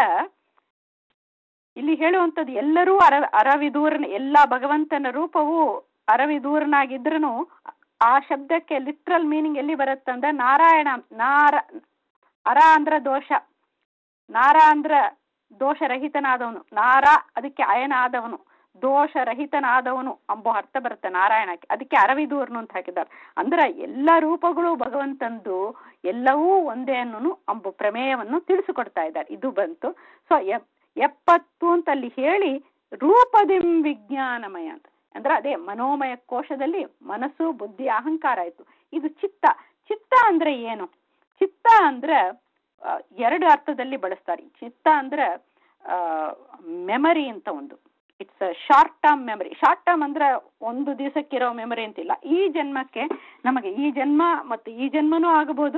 ಇಲ್ಲಿ ಹೇಳುವಂಥದ್ದು ಎಲ್ಲರೂ ಅರ ಅರವಿದೂರನ ಎಲ್ಲ ಭಗವಂತನ ರೂಪವು ಅರವಿದೂರನಾಗಿದ್ರೂ ಆ ಶಬ್ದಕ್ಕೆ ಲಿಟ್ರಲ್ ಮೀನಿಂಗ್ ಎಲ್ಲಿ ಬರುತ್ತಂದ್ರೆ ನಾರಾಯಣ ನಾರ ಅರ ಅಂದ್ರ ದೋಷ ನಾರ ಅಂದ್ರ ದೋಷರಹಿತನಾದವನು ನಾರ ಅದಕ್ಕೆ ಅಯನ ಆದವನು ದೋಷರಹಿತನಾದವನು ಅಂಬೋ ಅರ್ಥ ಬರುತ್ತೆ ನಾರಾಯಣಕ್ಕೆ ಅದಕ್ಕೆ ಅರವಿದೂರ್ನು ಅಂತ ಹಾಕಿದ್ದಾರೆ ಅಂದ್ರೆ ಎಲ್ಲ ರೂಪಗಳು ಭಗವಂತಂದು ಎಲ್ಲವೂ ಒಂದೇ ಅನ್ನೋನು ಅಂಬು ಪ್ರಮೇಯವನ್ನು ತಿಳಿಸಿಕೊಡ್ತಾ ಇದ್ದಾರೆ ಇದು ಬಂತು ಸೊ ಎಪ್ಪತ್ತು ಅಂತ ಅಲ್ಲಿ ಹೇಳಿ ರೂಪದಿಂ ವಿಜ್ಞಾನಮಯ ಅಂತ ಅಂದ್ರೆ ಅದೇ ಮನೋಮಯ ಕೋಶದಲ್ಲಿ ಮನಸ್ಸು ಬುದ್ಧಿ ಅಹಂಕಾರ ಆಯ್ತು ಇದು ಚಿತ್ತ ಚಿತ್ತ ಅಂದ್ರೆ ಏನು ಚಿತ್ತ ಅಂದ್ರೆ ಆ, ಎರಡು ಅರ್ಥದಲ್ಲಿ ಬಳಸ್ತಾರೆ ಚಿತ್ತ ಅಂದ್ರೆ ಮೆಮರಿ ಅಂತ ಒಂದು it's short term memory short term ಅಂದ್ರೆ ಒಂದು ದಿವಸಕ್ಕಿರೋ ಮೆಮರಿ ಅಂತಿಲ್ಲ ಈ ಜನ್ಮಕ್ಕೆ ನಮಗೆ ಈ ಜನ್ಮ ಮತ್ತು ಈ ಜನ್ಮನೂ ಆಗಬಹುದು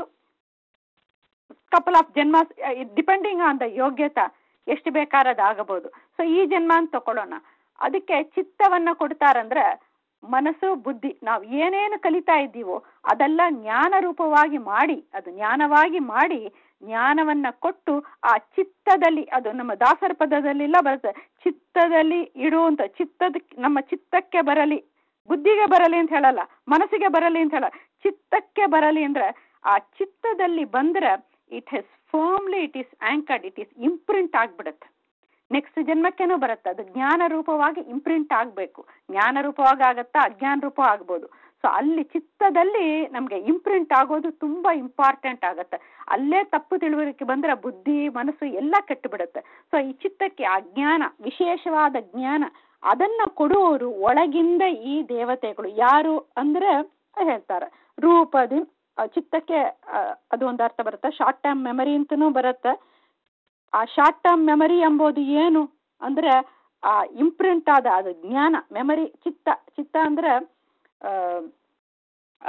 ಕಪಲ್ ಆಫ್ ಜನ್ಮ ಡಿಪೆಂಡಿಂಗ್ ಆನ್ ದ ಯೋಗ್ಯತಾ ಎಷ್ಟು ಬೇಕಾರದು ಆಗಬಹುದು ಸೊ ಈ ಜನ್ಮ ಅಂತ ತಕೊಳ್ಳೋಣ ಅದಕ್ಕೆ ಚಿತ್ತವನ್ನ ಕೊಡ್ತಾರಂದ್ರೆ ಮನಸ್ಸು ಬುದ್ಧಿ ನಾವು ಏನೇನು ಕಲಿತಾ ಇದ್ದೀವೋ ಅದೆಲ್ಲ ಜ್ಞಾನ ರೂಪವಾಗಿ ಮಾಡಿ ಅದು ಜ್ಞಾನವಾಗಿ ಮಾಡಿ ಜ್ಞಾನವನ್ನ ಕೊಟ್ಟು ಆ ಚಿತ್ತದಲ್ಲಿ ಅದು ನಮ್ಮ ದಾಸರ ಪದದಲ್ಲೆಲ್ಲ ಬರುತ್ತೆ ಚಿತ್ತದಲ್ಲಿ ಇಡುವಂತ ಚಿತ್ತದ ನಮ್ಮ ಚಿತ್ತಕ್ಕೆ ಬರಲಿ ಬುದ್ಧಿಗೆ ಬರಲಿ ಅಂತ ಹೇಳಲ್ಲ ಮನಸ್ಸಿಗೆ ಬರಲಿ ಅಂತ ಹೇಳ ಚಿತ್ತಕ್ಕೆ ಬರಲಿ ಅಂದ್ರೆ ಆ ಚಿತ್ತದಲ್ಲಿ ಬಂದ್ರೆ it has firmly it is anchored it is imprint ಆಗ್ಬಿಡುತ್ತೆ ನೆಕ್ಸ್ಟ್ ಜನ್ಮಕ್ಕೇನೂ ಬರುತ್ತೆ ಅದು ಜ್ಞಾನ ರೂಪವಾಗಿ ಇಂಪ್ರಿಂಟ್ ಆಗಬೇಕು ಜ್ಞಾನ ರೂಪವಾಗಿ ಆಗತ್ತಾ ಅಜ್ಞಾನ ರೂಪ ಆಗ್ಬೋದು ಸೊ ಅಲ್ಲಿ ಚಿತ್ತದಲ್ಲಿ ನಮಗೆ ಇಂಪ್ರಿಂಟ್ ಆಗೋದು ತುಂಬಾ ಇಂಪಾರ್ಟೆಂಟ್ ಆಗತ್ತೆ ಅಲ್ಲೇ ತಪ್ಪು ತಿಳುವಳಿಕೆ ಬಂದ್ರೆ ಬುದ್ಧಿ ಮನಸ್ಸು ಎಲ್ಲ ಕೆಟ್ಟು ಬಿಡುತ್ತೆ ಸೊ ಈ ಚಿತ್ತಕ್ಕೆ ಆ ಜ್ಞಾನ ವಿಶೇಷವಾದ ಜ್ಞಾನ ಅದನ್ನ ಕೊಡುವವರು ಒಳಗಿಂದ ಈ ದೇವತೆಗಳು ಯಾರು ಅಂದ್ರೆ ಹೇಳ್ತಾರೆ ರೂಪದಿ ಆ ಚಿತ್ತಕ್ಕೆ ಆ, ಅದು ಒಂದು ಅರ್ಥ ಬರುತ್ತೆ ಶಾರ್ಟ್ ಟರ್ಮ್ ಮೆಮರಿ ಅಂತನೂ ಬರುತ್ತೆ ಆ ಶಾರ್ಟ್ ಟರ್ಮ್ ಮೆಮರಿ ಎಂಬುದು ಏನು ಅಂದ್ರೆ ಆ ಇಂಪ್ರಿಂಟ್ ಆದ ಅದು ಜ್ಞಾನ ಮೆಮರಿ ಚಿತ್ತ ಚಿತ್ತ ಅಂದ್ರೆ ಆ, ಆ,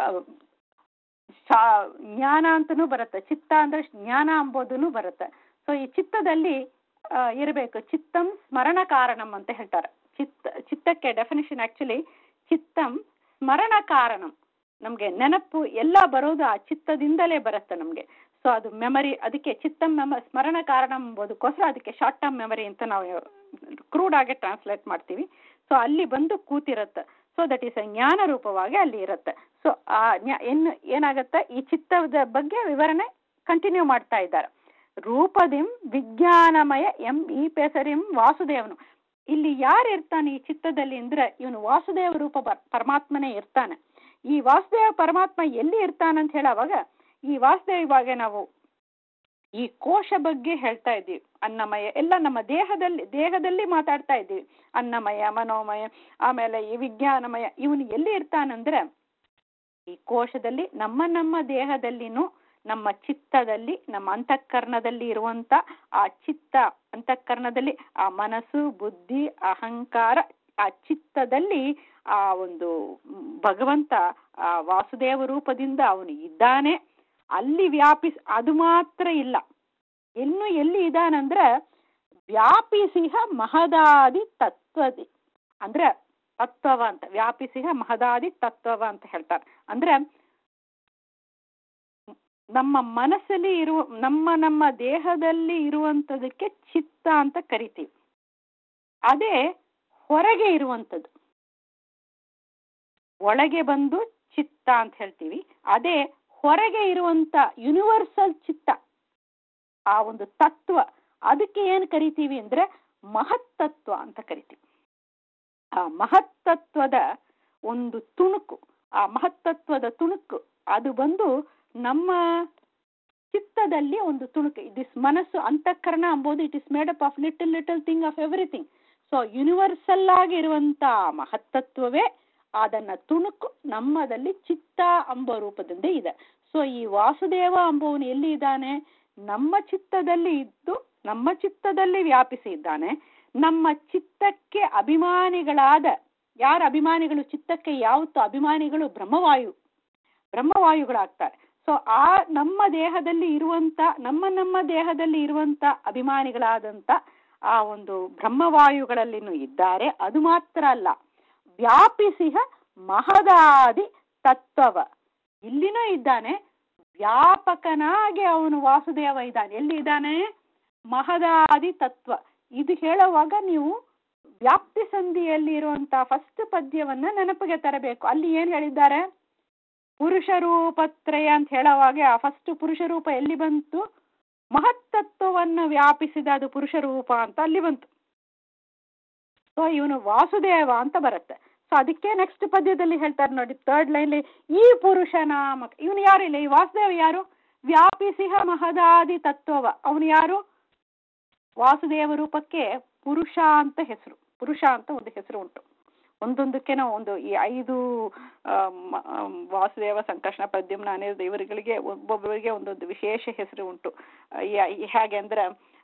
ಶಾ- ಜ್ಞಾನ ಅಂತನೂ ಬರುತ್ತೆ ಚಿತ್ತ ಅಂದ್ರೆ ಜ್ಞಾನ ಎಂಬುದನ್ನು ಬರುತ್ತೆ ಸೊ ಈ ಚಿತ್ತದಲ್ಲಿ ಆ, ಇರಬೇಕು ಚಿತ್ತಂ ಸ್ಮರಣ ಕಾರಣಂ ಅಂತ ಹೇಳ್ತಾರೆ ಚಿತ್ತ ಚಿತ್ತಕ್ಕೆ ಡೆಫಿನೇಷನ್ ಆಕ್ಚುಲಿ ಚಿತ್ತಂ ಸ್ಮರಣ ಕಾರಣಂ ನಮ್ಗೆ ನೆನಪು ಎಲ್ಲ ಬರೋದು ಆ ಚಿತ್ತದಿಂದಲೇ ಬರುತ್ತೆ ನಮ್ಗೆ ಸೊ ಅದು ಮೆಮರಿ ಅದಕ್ಕೆ ಚಿತ್ತಂ ಮೆಮ ಸ್ಮರಣ ಕಾರಣ ಎಂಬುದಕ್ಕೋಸ್ಕರ ಅದಕ್ಕೆ ಶಾರ್ಟ್ ಟರ್ಮ್ ಮೆಮರಿ ಅಂತ ನಾವು ಕ್ರೂಡ್ ಆಗಿ ಟ್ರಾನ್ಸ್ಲೇಟ್ ಮಾಡ್ತೀವಿ ಸೊ ಅಲ್ಲಿ ಬಂದು ಕೂತಿರುತ್ತೆ ಸೊ ದಟ್ ಈಸ್ ಜ್ಞಾನ ರೂಪವಾಗಿ ಅಲ್ಲಿ ಇರುತ್ತೆ ಸೊ ಆ ಜ್ಞಾ- ಏನು ಏನಾಗತ್ತೆ ಈ ಚಿತ್ತದ ಬಗ್ಗೆ ವಿವರಣೆ ಕಂಟಿನ್ಯೂ ಮಾಡ್ತಾ ಇದ್ದಾರೆ ರೂಪದಿಂ ವಿಜ್ಞಾನಮಯ ಎಂ ಈ ಪೆಸರಿಂ ವಾಸುದೇವನು ಇಲ್ಲಿ ಯಾರು ಇರ್ತಾನೆ ಈ ಚಿತ್ತದಲ್ಲಿ ಅಂದ್ರೆ ಇವನು ವಾಸುದೇವ ರೂಪ ಪರ್- ಪರಮಾತ್ಮನೇ ಇರ್ತಾನೆ ಈ ವಾಸುದೇವ ಪರಮಾತ್ಮ ಎಲ್ಲಿ ಇರ್ತಾನಂತ ಹೇಳುವಾಗ ಈ ವಾಸುದೇವ ಇವಾಗ ನಾವು ಈ ಕೋಶ ಬಗ್ಗೆ ಹೇಳ್ತಾ ಇದ್ದೀವಿ ಅನ್ನಮಯ ಎಲ್ಲ ನಮ್ಮ ದೇಹದಲ್ಲಿ ದೇಹದಲ್ಲಿ ಮಾತಾಡ್ತಾ ಇದ್ದೀವಿ ಅನ್ನಮಯ ಮನೋಮಯ ಆಮೇಲೆ ಈ ವಿಜ್ಞಾನಮಯ ಇವನು ಎಲ್ಲಿ ಇರ್ತಾನಂದ್ರೆ ಈ ಕೋಶದಲ್ಲಿ ನಮ್ಮ ನಮ್ಮ ದೇಹದಲ್ಲಿನೂ ನಮ್ಮ ಚಿತ್ತದಲ್ಲಿ ನಮ್ಮ ಅಂತಃಕರಣದಲ್ಲಿ ಇರುವಂತ ಆ ಚಿತ್ತ ಅಂತಃಕರಣದಲ್ಲಿ ಆ ಮನಸ್ಸು ಬುದ್ಧಿ ಅಹಂಕಾರ ಆ ಚಿತ್ತದಲ್ಲಿ ಆ ಒಂದು ಭಗವಂತ ಆ ವಾಸುದೇವ ರೂಪದಿಂದ ಅವನು ಇದ್ದಾನೆ ಅಲ್ಲಿ ವ್ಯಾಪಿಸ್ ಅದು ಮಾತ್ರ ಇಲ್ಲ ಇನ್ನು ಎಲ್ಲಿ ಇದಾನಂದ್ರೆ ವ್ಯಾಪಿಸಿಹ ಮಹದಾದಿ ತತ್ವದಿ ಅಂದ್ರೆ ತತ್ವವ ಅಂತ ವ್ಯಾಪಿಸಿಹ ಮಹದಾದಿ ತತ್ವವ ಅಂತ ಹೇಳ್ತಾರೆ ಅಂದ್ರೆ ನಮ್ಮ ಮನಸ್ಸಲ್ಲಿ ಇರುವ ನಮ್ಮ ನಮ್ಮ ದೇಹದಲ್ಲಿ ಇರುವಂತದಕ್ಕೆ ಚಿತ್ತ ಅಂತ ಕರಿತೀವಿ ಅದೇ ಹೊರಗೆ ಇರುವಂಥದ್ದು ಒಳಗೆ ಬಂದು ಚಿತ್ತ ಅಂತ ಹೇಳ್ತೀವಿ ಅದೇ ಹೊರಗೆ ಇರುವಂತ ಯೂನಿವರ್ಸಲ್ ಚಿತ್ತ ಆ ಒಂದು ತತ್ವ ಅದಕ್ಕೆ ಏನು ಕರಿತೀವಿ ಅಂದ್ರೆ ಮಹತ್ತತ್ವ ಅಂತ ಕರಿತೀವಿ ಆ ಮಹತ್ತತ್ವದ ಒಂದು ತುಣುಕು ಆ ಮಹತ್ತತ್ವದ ತುಣುಕು ಅದು ಬಂದು ನಮ್ಮ ಚಿತ್ತದಲ್ಲಿ ಒಂದು ತುಣುಕು ದಿಸ್ ಮನಸ್ಸು ಅಂತಃಕರಣ ಅಂಬೋದು it is made up of little little thing of everything so universal ಆಗಿರುವಂತ ಮಹತ್ತತ್ವವೇ ಅದನ್ನ ತುಣುಕು ನಮ್ಮದಲ್ಲಿ ಚಿತ್ತ ಅಂಬ ರೂಪದಿಂದ ಇದೆ ಸೊ ಈ ವಾಸುದೇವ ಅಂಬುವನು ಎಲ್ಲಿ ಇದ್ದಾನೆ ನಮ್ಮ ಚಿತ್ತದಲ್ಲಿ ಇದ್ದು ನಮ್ಮ ಚಿತ್ತದಲ್ಲಿ ವ್ಯಾಪಿಸಿ ಇದ್ದಾನೆ ನಮ್ಮ ಚಿತ್ತಕ್ಕೆ ಅಭಿಮಾನಿಗಳಾದ ಯಾರ ಅಭಿಮಾನಿಗಳು ಚಿತ್ತಕ್ಕೆ ಯಾವತ್ತು ಅಭಿಮಾನಿಗಳು ಬ್ರಹ್ಮವಾಯು ಬ್ರಹ್ಮವಾಯುಗಳಾಗ್ತಾರೆ ಸೊ ಆ ನಮ್ಮ ದೇಹದಲ್ಲಿ ಇರುವಂತ ನಮ್ಮ ನಮ್ಮ ದೇಹದಲ್ಲಿ ಇರುವಂತ ಅಭಿಮಾನಿಗಳಾದಂತ ಆ ಒಂದು ಬ್ರಹ್ಮವಾಯುಗಳಲ್ಲಿನೂ ಇದ್ದಾರೆ ಅದು ಮಾತ್ರ ಅಲ್ಲ ವ್ಯಾಪಿಸಿಹ ಮಹದಾದಿ ತತ್ವವ ಇಲ್ಲಿನೂ ಇದ್ದಾನೆ ವ್ಯಾಪಕನಾಗಿ ಅವನು ವಾಸುದೇವ ಇದ್ದಾನೆ ಎಲ್ಲಿ ಇದ್ದಾನೆ ಮಹದಾದಿ ತತ್ವ ಇದು ಹೇಳುವಾಗ ನೀವು ವ್ಯಾಪ್ತಿ ಸಂಧಿಯಲ್ಲಿ ಇರುವಂತ ಫಸ್ಟ್ ಪದ್ಯವನ್ನ ನೆನಪಿಗೆ ತರಬೇಕು ಅಲ್ಲಿ ಏನ್ ಹೇಳಿದ್ದಾರೆ ಪುರುಷ ರೂಪತ್ರಯ ಅಂತ ಹೇಳುವಾಗ ಆ ಫಸ್ಟ್ ಪುರುಷ ರೂಪ ಎಲ್ಲಿ ಬಂತು ಮಹತ್ತತ್ವವನ್ನು ವ್ಯಾಪಿಸಿದ ಅದು ಪುರುಷ ರೂಪ ಅಂತ ಅಲ್ಲಿ ಬಂತು ಸೊ ಇವನು ವಾಸುದೇವ ಅಂತ ಬರುತ್ತೆ ಸೊ ಅದಕ್ಕೆ ನೆಕ್ಸ್ಟ್ ಪದ್ಯದಲ್ಲಿ ಹೇಳ್ತಾರೆ ನೋಡಿ ಥರ್ಡ್ ಲೈನ್ಲಿ ಈ ಪುರುಷ ನಾಮಕ ಇವನು ಯಾರು ಇಲ್ಲ ಈ ವಾಸುದೇವ ಯಾರು ವ್ಯಾಪಿಸಿಹ ಮಹದಾದಿ ತತ್ವವ ಅವನು ಯಾರು ವಾಸುದೇವ ರೂಪಕ್ಕೆ ಪುರುಷ ಅಂತ ಹೆಸರು ಪುರುಷ ಅಂತ ಒಂದು ಹೆಸರು ಉಂಟು ಒಂದೊಂದಕ್ಕೆನೋ ಒಂದು ಈ ಐದು ವಾಸುದೇವ ಸಂಕರ್ಷಣ ಪ್ರದ್ಯುಮ್ನ ಅನಿರುದ್ಧ ಇವರುಗಳಿಗೆ ಒಬ್ಬೊಬ್ಬರಿಗೆ ಒಂದೊಂದು ವಿಶೇಷ ಹೆಸರು ಉಂಟು ಹೇಗೆ ಅಂದ್ರೆ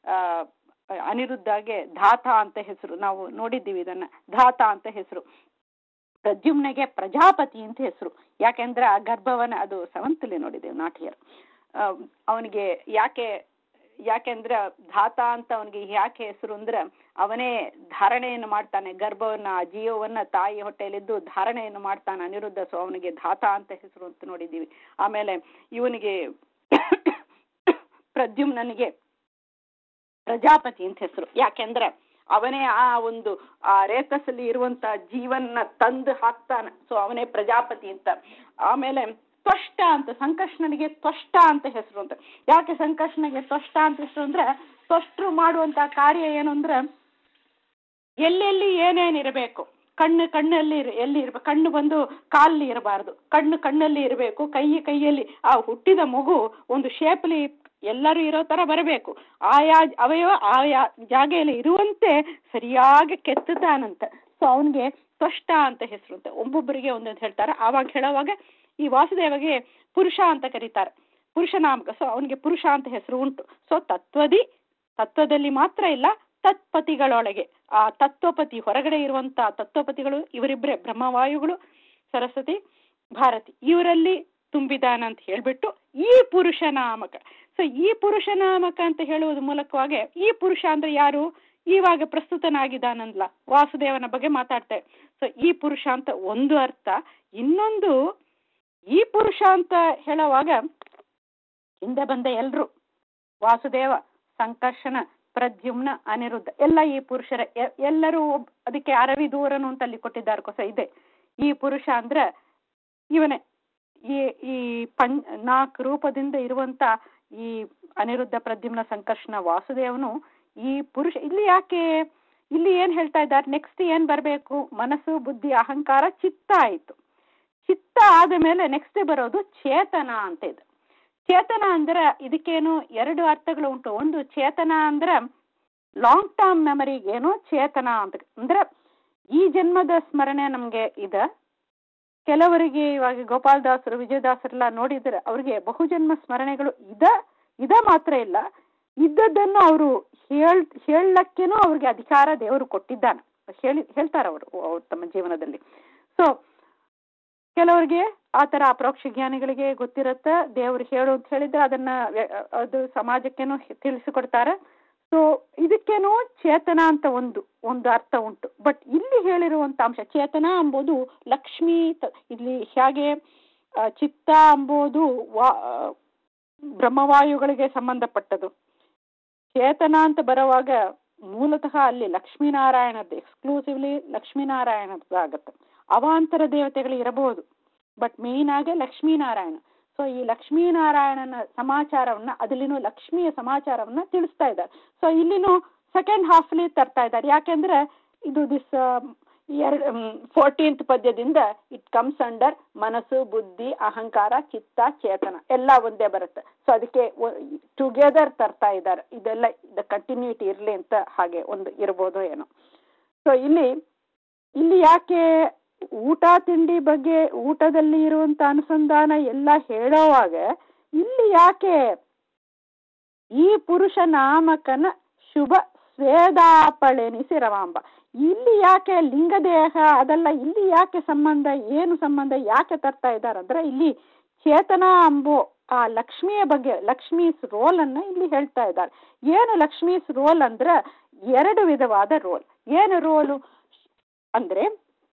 ಅನಿರುದ್ಧಾಗೆ ಧಾತ ಅಂತ ಹೆಸರು ನಾವು ನೋಡಿದ್ದೀವಿ ಇದನ್ನ ಧಾತ ಅಂತ ಹೆಸರು ಪ್ರದ್ಯುಮ್ನೆಗೆ ಪ್ರಜಾಪತಿ ಅಂತ ಹೆಸರು ಯಾಕೆಂದ್ರೆ ಆ ಗರ್ಭವನ್ನ ಅದು ಸೆವೆಂತಲ್ಲಿ ನೋಡಿದ್ದೇವೆ ನಾಟಿಯರ್ ಅವನಿಗೆ ಯಾಕೆ ಯಾಕೆಂದ್ರೆ ಧಾತ ಅಂತ ಅವನಿಗೆ ಯಾಕೆ ಹೆಸರು ಅಂದ್ರೆ ಅವನೇ ಧಾರಣೆಯನ್ನು ಮಾಡ್ತಾನೆ ಗರ್ಭವನ್ನ ಆ ಜೀವವನ್ನ ತಾಯಿ ಹೊಟ್ಟೆಯಲ್ಲಿದ್ದು ಧಾರಣೆಯನ್ನು ಮಾಡ್ತಾನೆ ಅನಿರುದ್ಧ ಸೊ ಅವನಿಗೆ ಧಾತ ಅಂತ ಹೆಸರು ಅಂತ ನೋಡಿದ್ದೀವಿ ಆಮೇಲೆ ಇವನಿಗೆ ಪ್ರದ್ಯುಮ್ನನಿಗೆ ಪ್ರಜಾಪತಿ ಅಂತ ಹೆಸರು ಯಾಕೆಂದ್ರೆ ಅವನೇ ಆ ಒಂದು ಆ ರೇತಸಲ್ಲಿ ಇರುವಂತ ಜೀವನ್ನ ತಂದು ಹಾಕ್ತಾನೆ ಸೊ ಅವನೇ ಪ್ರಜಾಪತಿ ಅಂತ ಆಮೇಲೆ ತ್ವಷ್ಟ ಅಂತ ಸಂಕರ್ಷಣನಿಗೆ ತ್ವಷ್ಟ ಅಂತ ಹೆಸರು ಅಂತ ಯಾಕೆ ಸಂಕರ್ಷಣಗೆ ತ್ವಷ್ಟ ಅಂತ ಹೆಸರು ಅಂದ್ರೆ ತ್ವಷ್ಟರು ಮಾಡುವಂತ ಕಾರ್ಯ ಏನು ಅಂದ್ರೆ ಎಲ್ಲೆಲ್ಲಿ ಏನೇನಿರಬೇಕು ಕಣ್ಣು ಕಣ್ಣಲ್ಲಿ ಎಲ್ಲಿ ಇರಬೇಕು ಕಣ್ಣು ಬಂದು ಕಾಲಲ್ಲಿ ಇರಬಾರ್ದು ಕಣ್ಣು ಕಣ್ಣಲ್ಲಿ ಇರಬೇಕು ಕೈ ಕೈಯಲ್ಲಿ ಆ ಹುಟ್ಟಿದ ಮಗು ಒಂದು ಶೇಪ್ಲಿ ಎಲ್ಲರೂ ಇರೋ ತರ ಬರಬೇಕು ಆಯಾ ಅವಯವ ಆಯಾ ಜಾಗೆಯಲ್ಲಿ ಇರುವಂತೆ ಸರಿಯಾಗಿ ಕೆತ್ತುತ್ತಾನಂತ ಸೊ ಅವನಿಗೆ ತ್ವಷ್ಟ ಅಂತ ಹೆಸರು ಅಂತ ಒಬ್ಬೊಬ್ಬರಿಗೆ ಒಂದೊಂದು ಹೇಳ್ತಾರೆ ಆವಾಗ ಹೇಳೋವಾಗ ಈ ವಾಸುದೇವಗೆ ಪುರುಷ ಅಂತ ಕರೀತಾರೆ ಪುರುಷ ನಾಮಕ ಸೊ ಅವನಿಗೆ ಪುರುಷ ಅಂತ ಹೆಸರು ಉಂಟು ಸೊ ತತ್ವದಿ ತತ್ವದಲ್ಲಿ ಮಾತ್ರ ಇಲ್ಲ ತತ್ಪತಿಗಳೊಳಗೆ ಆ ತತ್ವಪತಿ ಹೊರಗಡೆ ಇರುವಂತ ತತ್ವಪತಿಗಳು ಇವರಿಬ್ಬರೇ ಬ್ರಹ್ಮವಾಯುಗಳು ಸರಸ್ವತಿ ಭಾರತಿ ಇವರಲ್ಲಿ ತುಂಬಿದಾನಂತ ಹೇಳ್ಬಿಟ್ಟು ಈ ಪುರುಷ ನಾಮಕ ಸೊ ಈ ಪುರುಷ ನಾಮಕ ಅಂತ ಹೇಳುವುದ ಮೂಲಕವಾಗಿ ಈ ಪುರುಷ ಅಂದ್ರೆ ಯಾರು ಇವಾಗ ಪ್ರಸ್ತುತನಾಗಿದ್ದಾನಂದ್ಲ ವಾಸುದೇವನ ಬಗ್ಗೆ ಮಾತಾಡ್ತೇವೆ ಸೊ ಈ ಪುರುಷ ಅಂತ ಒಂದು ಅರ್ಥ ಇನ್ನೊಂದು ಈ ಪುರುಷ ಅಂತ ಹೇಳುವಾಗ ಹಿಂದೆ ಬಂದ ಎಲ್ರು ವಾಸುದೇವ ಸಂಕರ್ಷಣ ಪ್ರದ್ಯುಮ್ನ ಅನಿರುದ್ಧ ಎಲ್ಲ ಈ ಪುರುಷರ ಎಲ್ಲರೂ ಅದಕ್ಕೆ ಅರವಿ ದೂರನು ಅಂತ ಅಲ್ಲಿ ಕೊಟ್ಟಿದ್ದಾರೆ ಕೊಸ ಇದೆ ಈ ಪುರುಷ ಅಂದ್ರೆ ಇವನೇ ಈ ಈ ಪಂ ನಾಲ್ಕು ರೂಪದಿಂದ ಇರುವಂತ ಈ ಅನಿರುದ್ಧ ಪ್ರದ್ಯುಮ್ನ ಸಂಕರ್ಷಣ ವಾಸುದೇವನು ಈ ಪುರುಷ ಇಲ್ಲಿ ಯಾಕೆ ಇಲ್ಲಿ ಏನ್ ಹೇಳ್ತಾ ಇದ್ದಾರೆ ನೆಕ್ಸ್ಟ್ ಏನ್ ಬರಬೇಕು ಮನಸ್ಸು ಬುದ್ಧಿ ಅಹಂಕಾರ ಚಿತ್ತ ಆಯಿತು ಚಿತ್ತ ಆದ ಮೇಲೆ ನೆಕ್ಸ್ಟ್ ಬರೋದು ಚೇತನ ಅಂತ ಇದೆ ಚೇತನ ಅಂದ್ರೆ ಇದಕ್ಕೇನು ಎರಡು ಅರ್ಥಗಳು ಉಂಟು ಒಂದು ಚೇತನ ಅಂದ್ರೆ ಲಾಂಗ್ ಟರ್ಮ್ ಮೆಮರಿಗೇನು ಚೇತನ ಅಂತ ಅಂದ್ರೆ ಈ ಜನ್ಮದ ಸ್ಮರಣೆ ನಮ್ಗೆ ಇದೆ ಕೆಲವರಿಗೆ ಇವಾಗ ಗೋಪಾಲದಾಸರು ವಿಜಯದಾಸರೆಲ್ಲ ನೋಡಿದ್ರೆ ಅವ್ರಿಗೆ ಬಹುಜನ್ಮ ಸ್ಮರಣೆಗಳು ಇದ ಇದ ಮಾತ್ರ ಇಲ್ಲ ಇದ್ದದ್ದನ್ನು ಅವರು ಹೇಳ್ ಹೇಳಕ್ಕೇನೂ ಅವ್ರಿಗೆ ಅಧಿಕಾರ ದೇವರು ಕೊಟ್ಟಿದ್ದಾನೆ ಹೇಳಿ ಹೇಳ್ತಾರೆ ಅವರು ಅವ್ರು ತಮ್ಮ ಜೀವನದಲ್ಲಿ ಸೊ ಕೆಲವರಿಗೆ ಆ ಥರ ಅಪರೋಕ್ಷ ಜ್ಞಾನಿಗಳಿಗೆ ಗೊತ್ತಿರುತ್ತೆ ದೇವರು ಹೇಳು ಅಂತ ಹೇಳಿದ್ರೆ ಅದನ್ನ ಅದು ಸಮಾಜಕ್ಕೇನೋ ತಿಳಿಸಿಕೊಡ್ತಾರೆ ಸೊ ಇದಕ್ಕೇನೋ ಚೇತನ ಅಂತ ಒಂದು ಒಂದು ಅರ್ಥ ಉಂಟು ಬಟ್ ಇಲ್ಲಿ ಹೇಳಿರುವಂತ ಅಂಶ ಚೇತನ ಎಂಬುದು ಲಕ್ಷ್ಮಿ ಇಲ್ಲಿ ಹೇಗೆ ಚಿತ್ತ ಎಂಬುದು ವಾ ಬ್ರಹ್ಮವಾಯುಗಳಿಗೆ ಸಂಬಂಧಪಟ್ಟದು ಚೇತನ ಅಂತ ಬರುವಾಗ ಮೂಲತಃ ಅಲ್ಲಿ ಲಕ್ಷ್ಮೀನಾರಾಯಣದ್ದು ಎಕ್ಸ್ಕ್ಲೂಸಿವ್ಲಿ ಲಕ್ಷ್ಮೀನಾರಾಯಣದ್ದು ಆಗತ್ತೆ ಅವಾಂತರ ದೇವತೆಗಳು ಇರಬಹುದು ಬಟ್ ಮೇನ್ ಆಗಿ ಲಕ್ಷ್ಮೀನಾರಾಯಣ ಸೊ ಈ ಲಕ್ಷ್ಮೀನಾರಾಯಣನ ಸಮಾಚಾರವನ್ನ ಅದಲ್ಲಿನೂ ಲಕ್ಷ್ಮಿಯ ಸಮಾಚಾರವನ್ನ ತಿಳಿಸ್ತಾ ಇದ್ದಾರೆ ಸೊ ಇಲ್ಲಿನೂ ಸೆಕೆಂಡ್ ಹಾಫ್ಲಿ ತರ್ತಾ ಇದ್ದಾರೆ ಯಾಕೆಂದ್ರೆ ಇದು ದಿಸ್ ಎರಡು ಫೋರ್ಟೀನ್ತ್ ಪದ್ಯದಿಂದ ಇಟ್ ಕಮ್ಸ್ ಅಂಡರ್ ಮನಸ್ಸು ಬುದ್ಧಿ ಅಹಂಕಾರ ಚಿತ್ತ ಚೇತನ ಎಲ್ಲ ಒಂದೇ ಬರುತ್ತೆ ಸೊ ಅದಕ್ಕೆ ಟುಗೆದರ್ ತರ್ತಾ ಇದ್ದಾರೆ ಇದೆಲ್ಲ ದ ಕಂಟಿನ್ಯೂಟಿ ಇರಲಿ ಅಂತ ಹಾಗೆ ಒಂದು ಇರ್ಬೋದು ಏನೋ ಸೊ ಇಲ್ಲಿ ಇಲ್ಲಿ ಯಾಕೆ ಊಟ ತಿಂಡಿ ಬಗ್ಗೆ ಊಟದಲ್ಲಿ ಇರುವಂತ ಅನುಸಂಧಾನ ಎಲ್ಲ ಹೇಳೋವಾಗ ಇಲ್ಲಿ ಯಾಕೆ ಈ ಪುರುಷ ನಾಮಕನ ಶುಭ ಸ್ವೇದಾಪಳೆನಿಸಿ ರವಾಂಬ ಇಲ್ಲಿ ಯಾಕೆ ಲಿಂಗದೇಹ ಅದೆಲ್ಲ ಇಲ್ಲಿ ಯಾಕೆ ಸಂಬಂಧ ಏನು ಸಂಬಂಧ ಯಾಕೆ ತರ್ತಾ ಇದ್ದಾರೆ ಅಂದ್ರೆ ಇಲ್ಲಿ ಚೇತನ ಅಂಬೋ ಆ ಲಕ್ಷ್ಮಿಯ ಬಗ್ಗೆ ಲಕ್ಷ್ಮೀಸ್ ರೋಲ್ ಅನ್ನ ಇಲ್ಲಿ ಹೇಳ್ತಾ ಇದ್ದಾರೆ ಏನು ಲಕ್ಷ್ಮೀಸ್ ರೋಲ್ ಅಂದ್ರೆ ಎರಡು ವಿಧವಾದ ರೋಲ್ ಏನು ರೋಲು ಅಂದ್ರೆ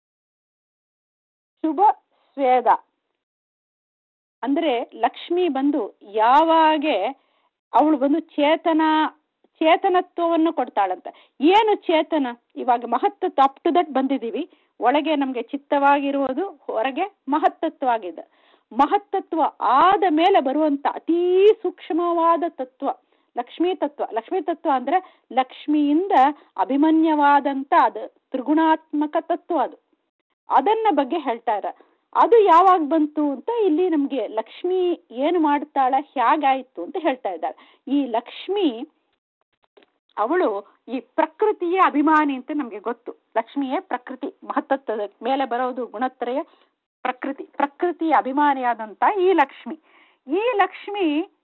ಶುಭ ಸ್ವೇದ ಅಂದ್ರೆ ಲಕ್ಷ್ಮಿ ಬಂದು ಯಾವಾಗೆ ಅವಳು ಬಂದು ಚೇತನ ಚೇತನತ್ವವನ್ನು ಕೊಡ್ತಾಳಂತ ಏನು ಚೇತನ ಇವಾಗ ಮಹತ್ತತ್ವ ಅಪ್ ಟು ದಟ್ ಬಂದಿದ್ದೀವಿ ಒಳಗೆ ನಮಗೆ ಚಿತ್ತವಾಗಿರುವುದು ಹೊರಗೆ ಮಹತ್ತತ್ವ ಮಹತ್ತತ್ವ ಆದ ಮೇಲೆ ಬರುವಂತ ಅತೀ ಸೂಕ್ಷ್ಮವಾದ ತತ್ವ ಲಕ್ಷ್ಮೀ ತತ್ವ ಲಕ್ಷ್ಮೀ ತತ್ವ ಅಂದ್ರೆ ಲಕ್ಷ್ಮಿಯಿಂದ ಅಭಿಮನ್ಯವಾದಂತ ಅದು ತ್ರಿಗುಣಾತ್ಮಕ ತತ್ವ ಅದು ಅದನ್ನ ಬಗ್ಗೆ ಹೇಳ್ತಾರ ಅದು ಯಾವಾಗ ಬಂತು ಅಂತ ಇಲ್ಲಿ ನಮ್ಗೆ ಲಕ್ಷ್ಮಿ ಏನು ಮಾಡ್ತಾಳ ಹೇಗಾಯ್ತು ಅಂತ ಹೇಳ್ತಾ ಇದ್ದಾರೆ ಈ ಲಕ್ಷ್ಮಿ ಅವಳು ಈ ಪ್ರಕೃತಿಯ ಅಭಿಮಾನಿ ಅಂತ ನಮ್ಗೆ ಗೊತ್ತು ಲಕ್ಷ್ಮಿಯೇ ಪ್ರಕೃತಿ ಮಹತ್ತತ್ವದ ಮೇಲೆ ಬರೋದು ಗುಣತ್ರಯ ಪ್ರಕೃತಿ ಪ್ರಕೃತಿಯ ಅಭಿಮಾನಿಯಾದಂತ ಈ ಲಕ್ಷ್ಮಿ ಈ ಲಕ್ಷ್ಮಿ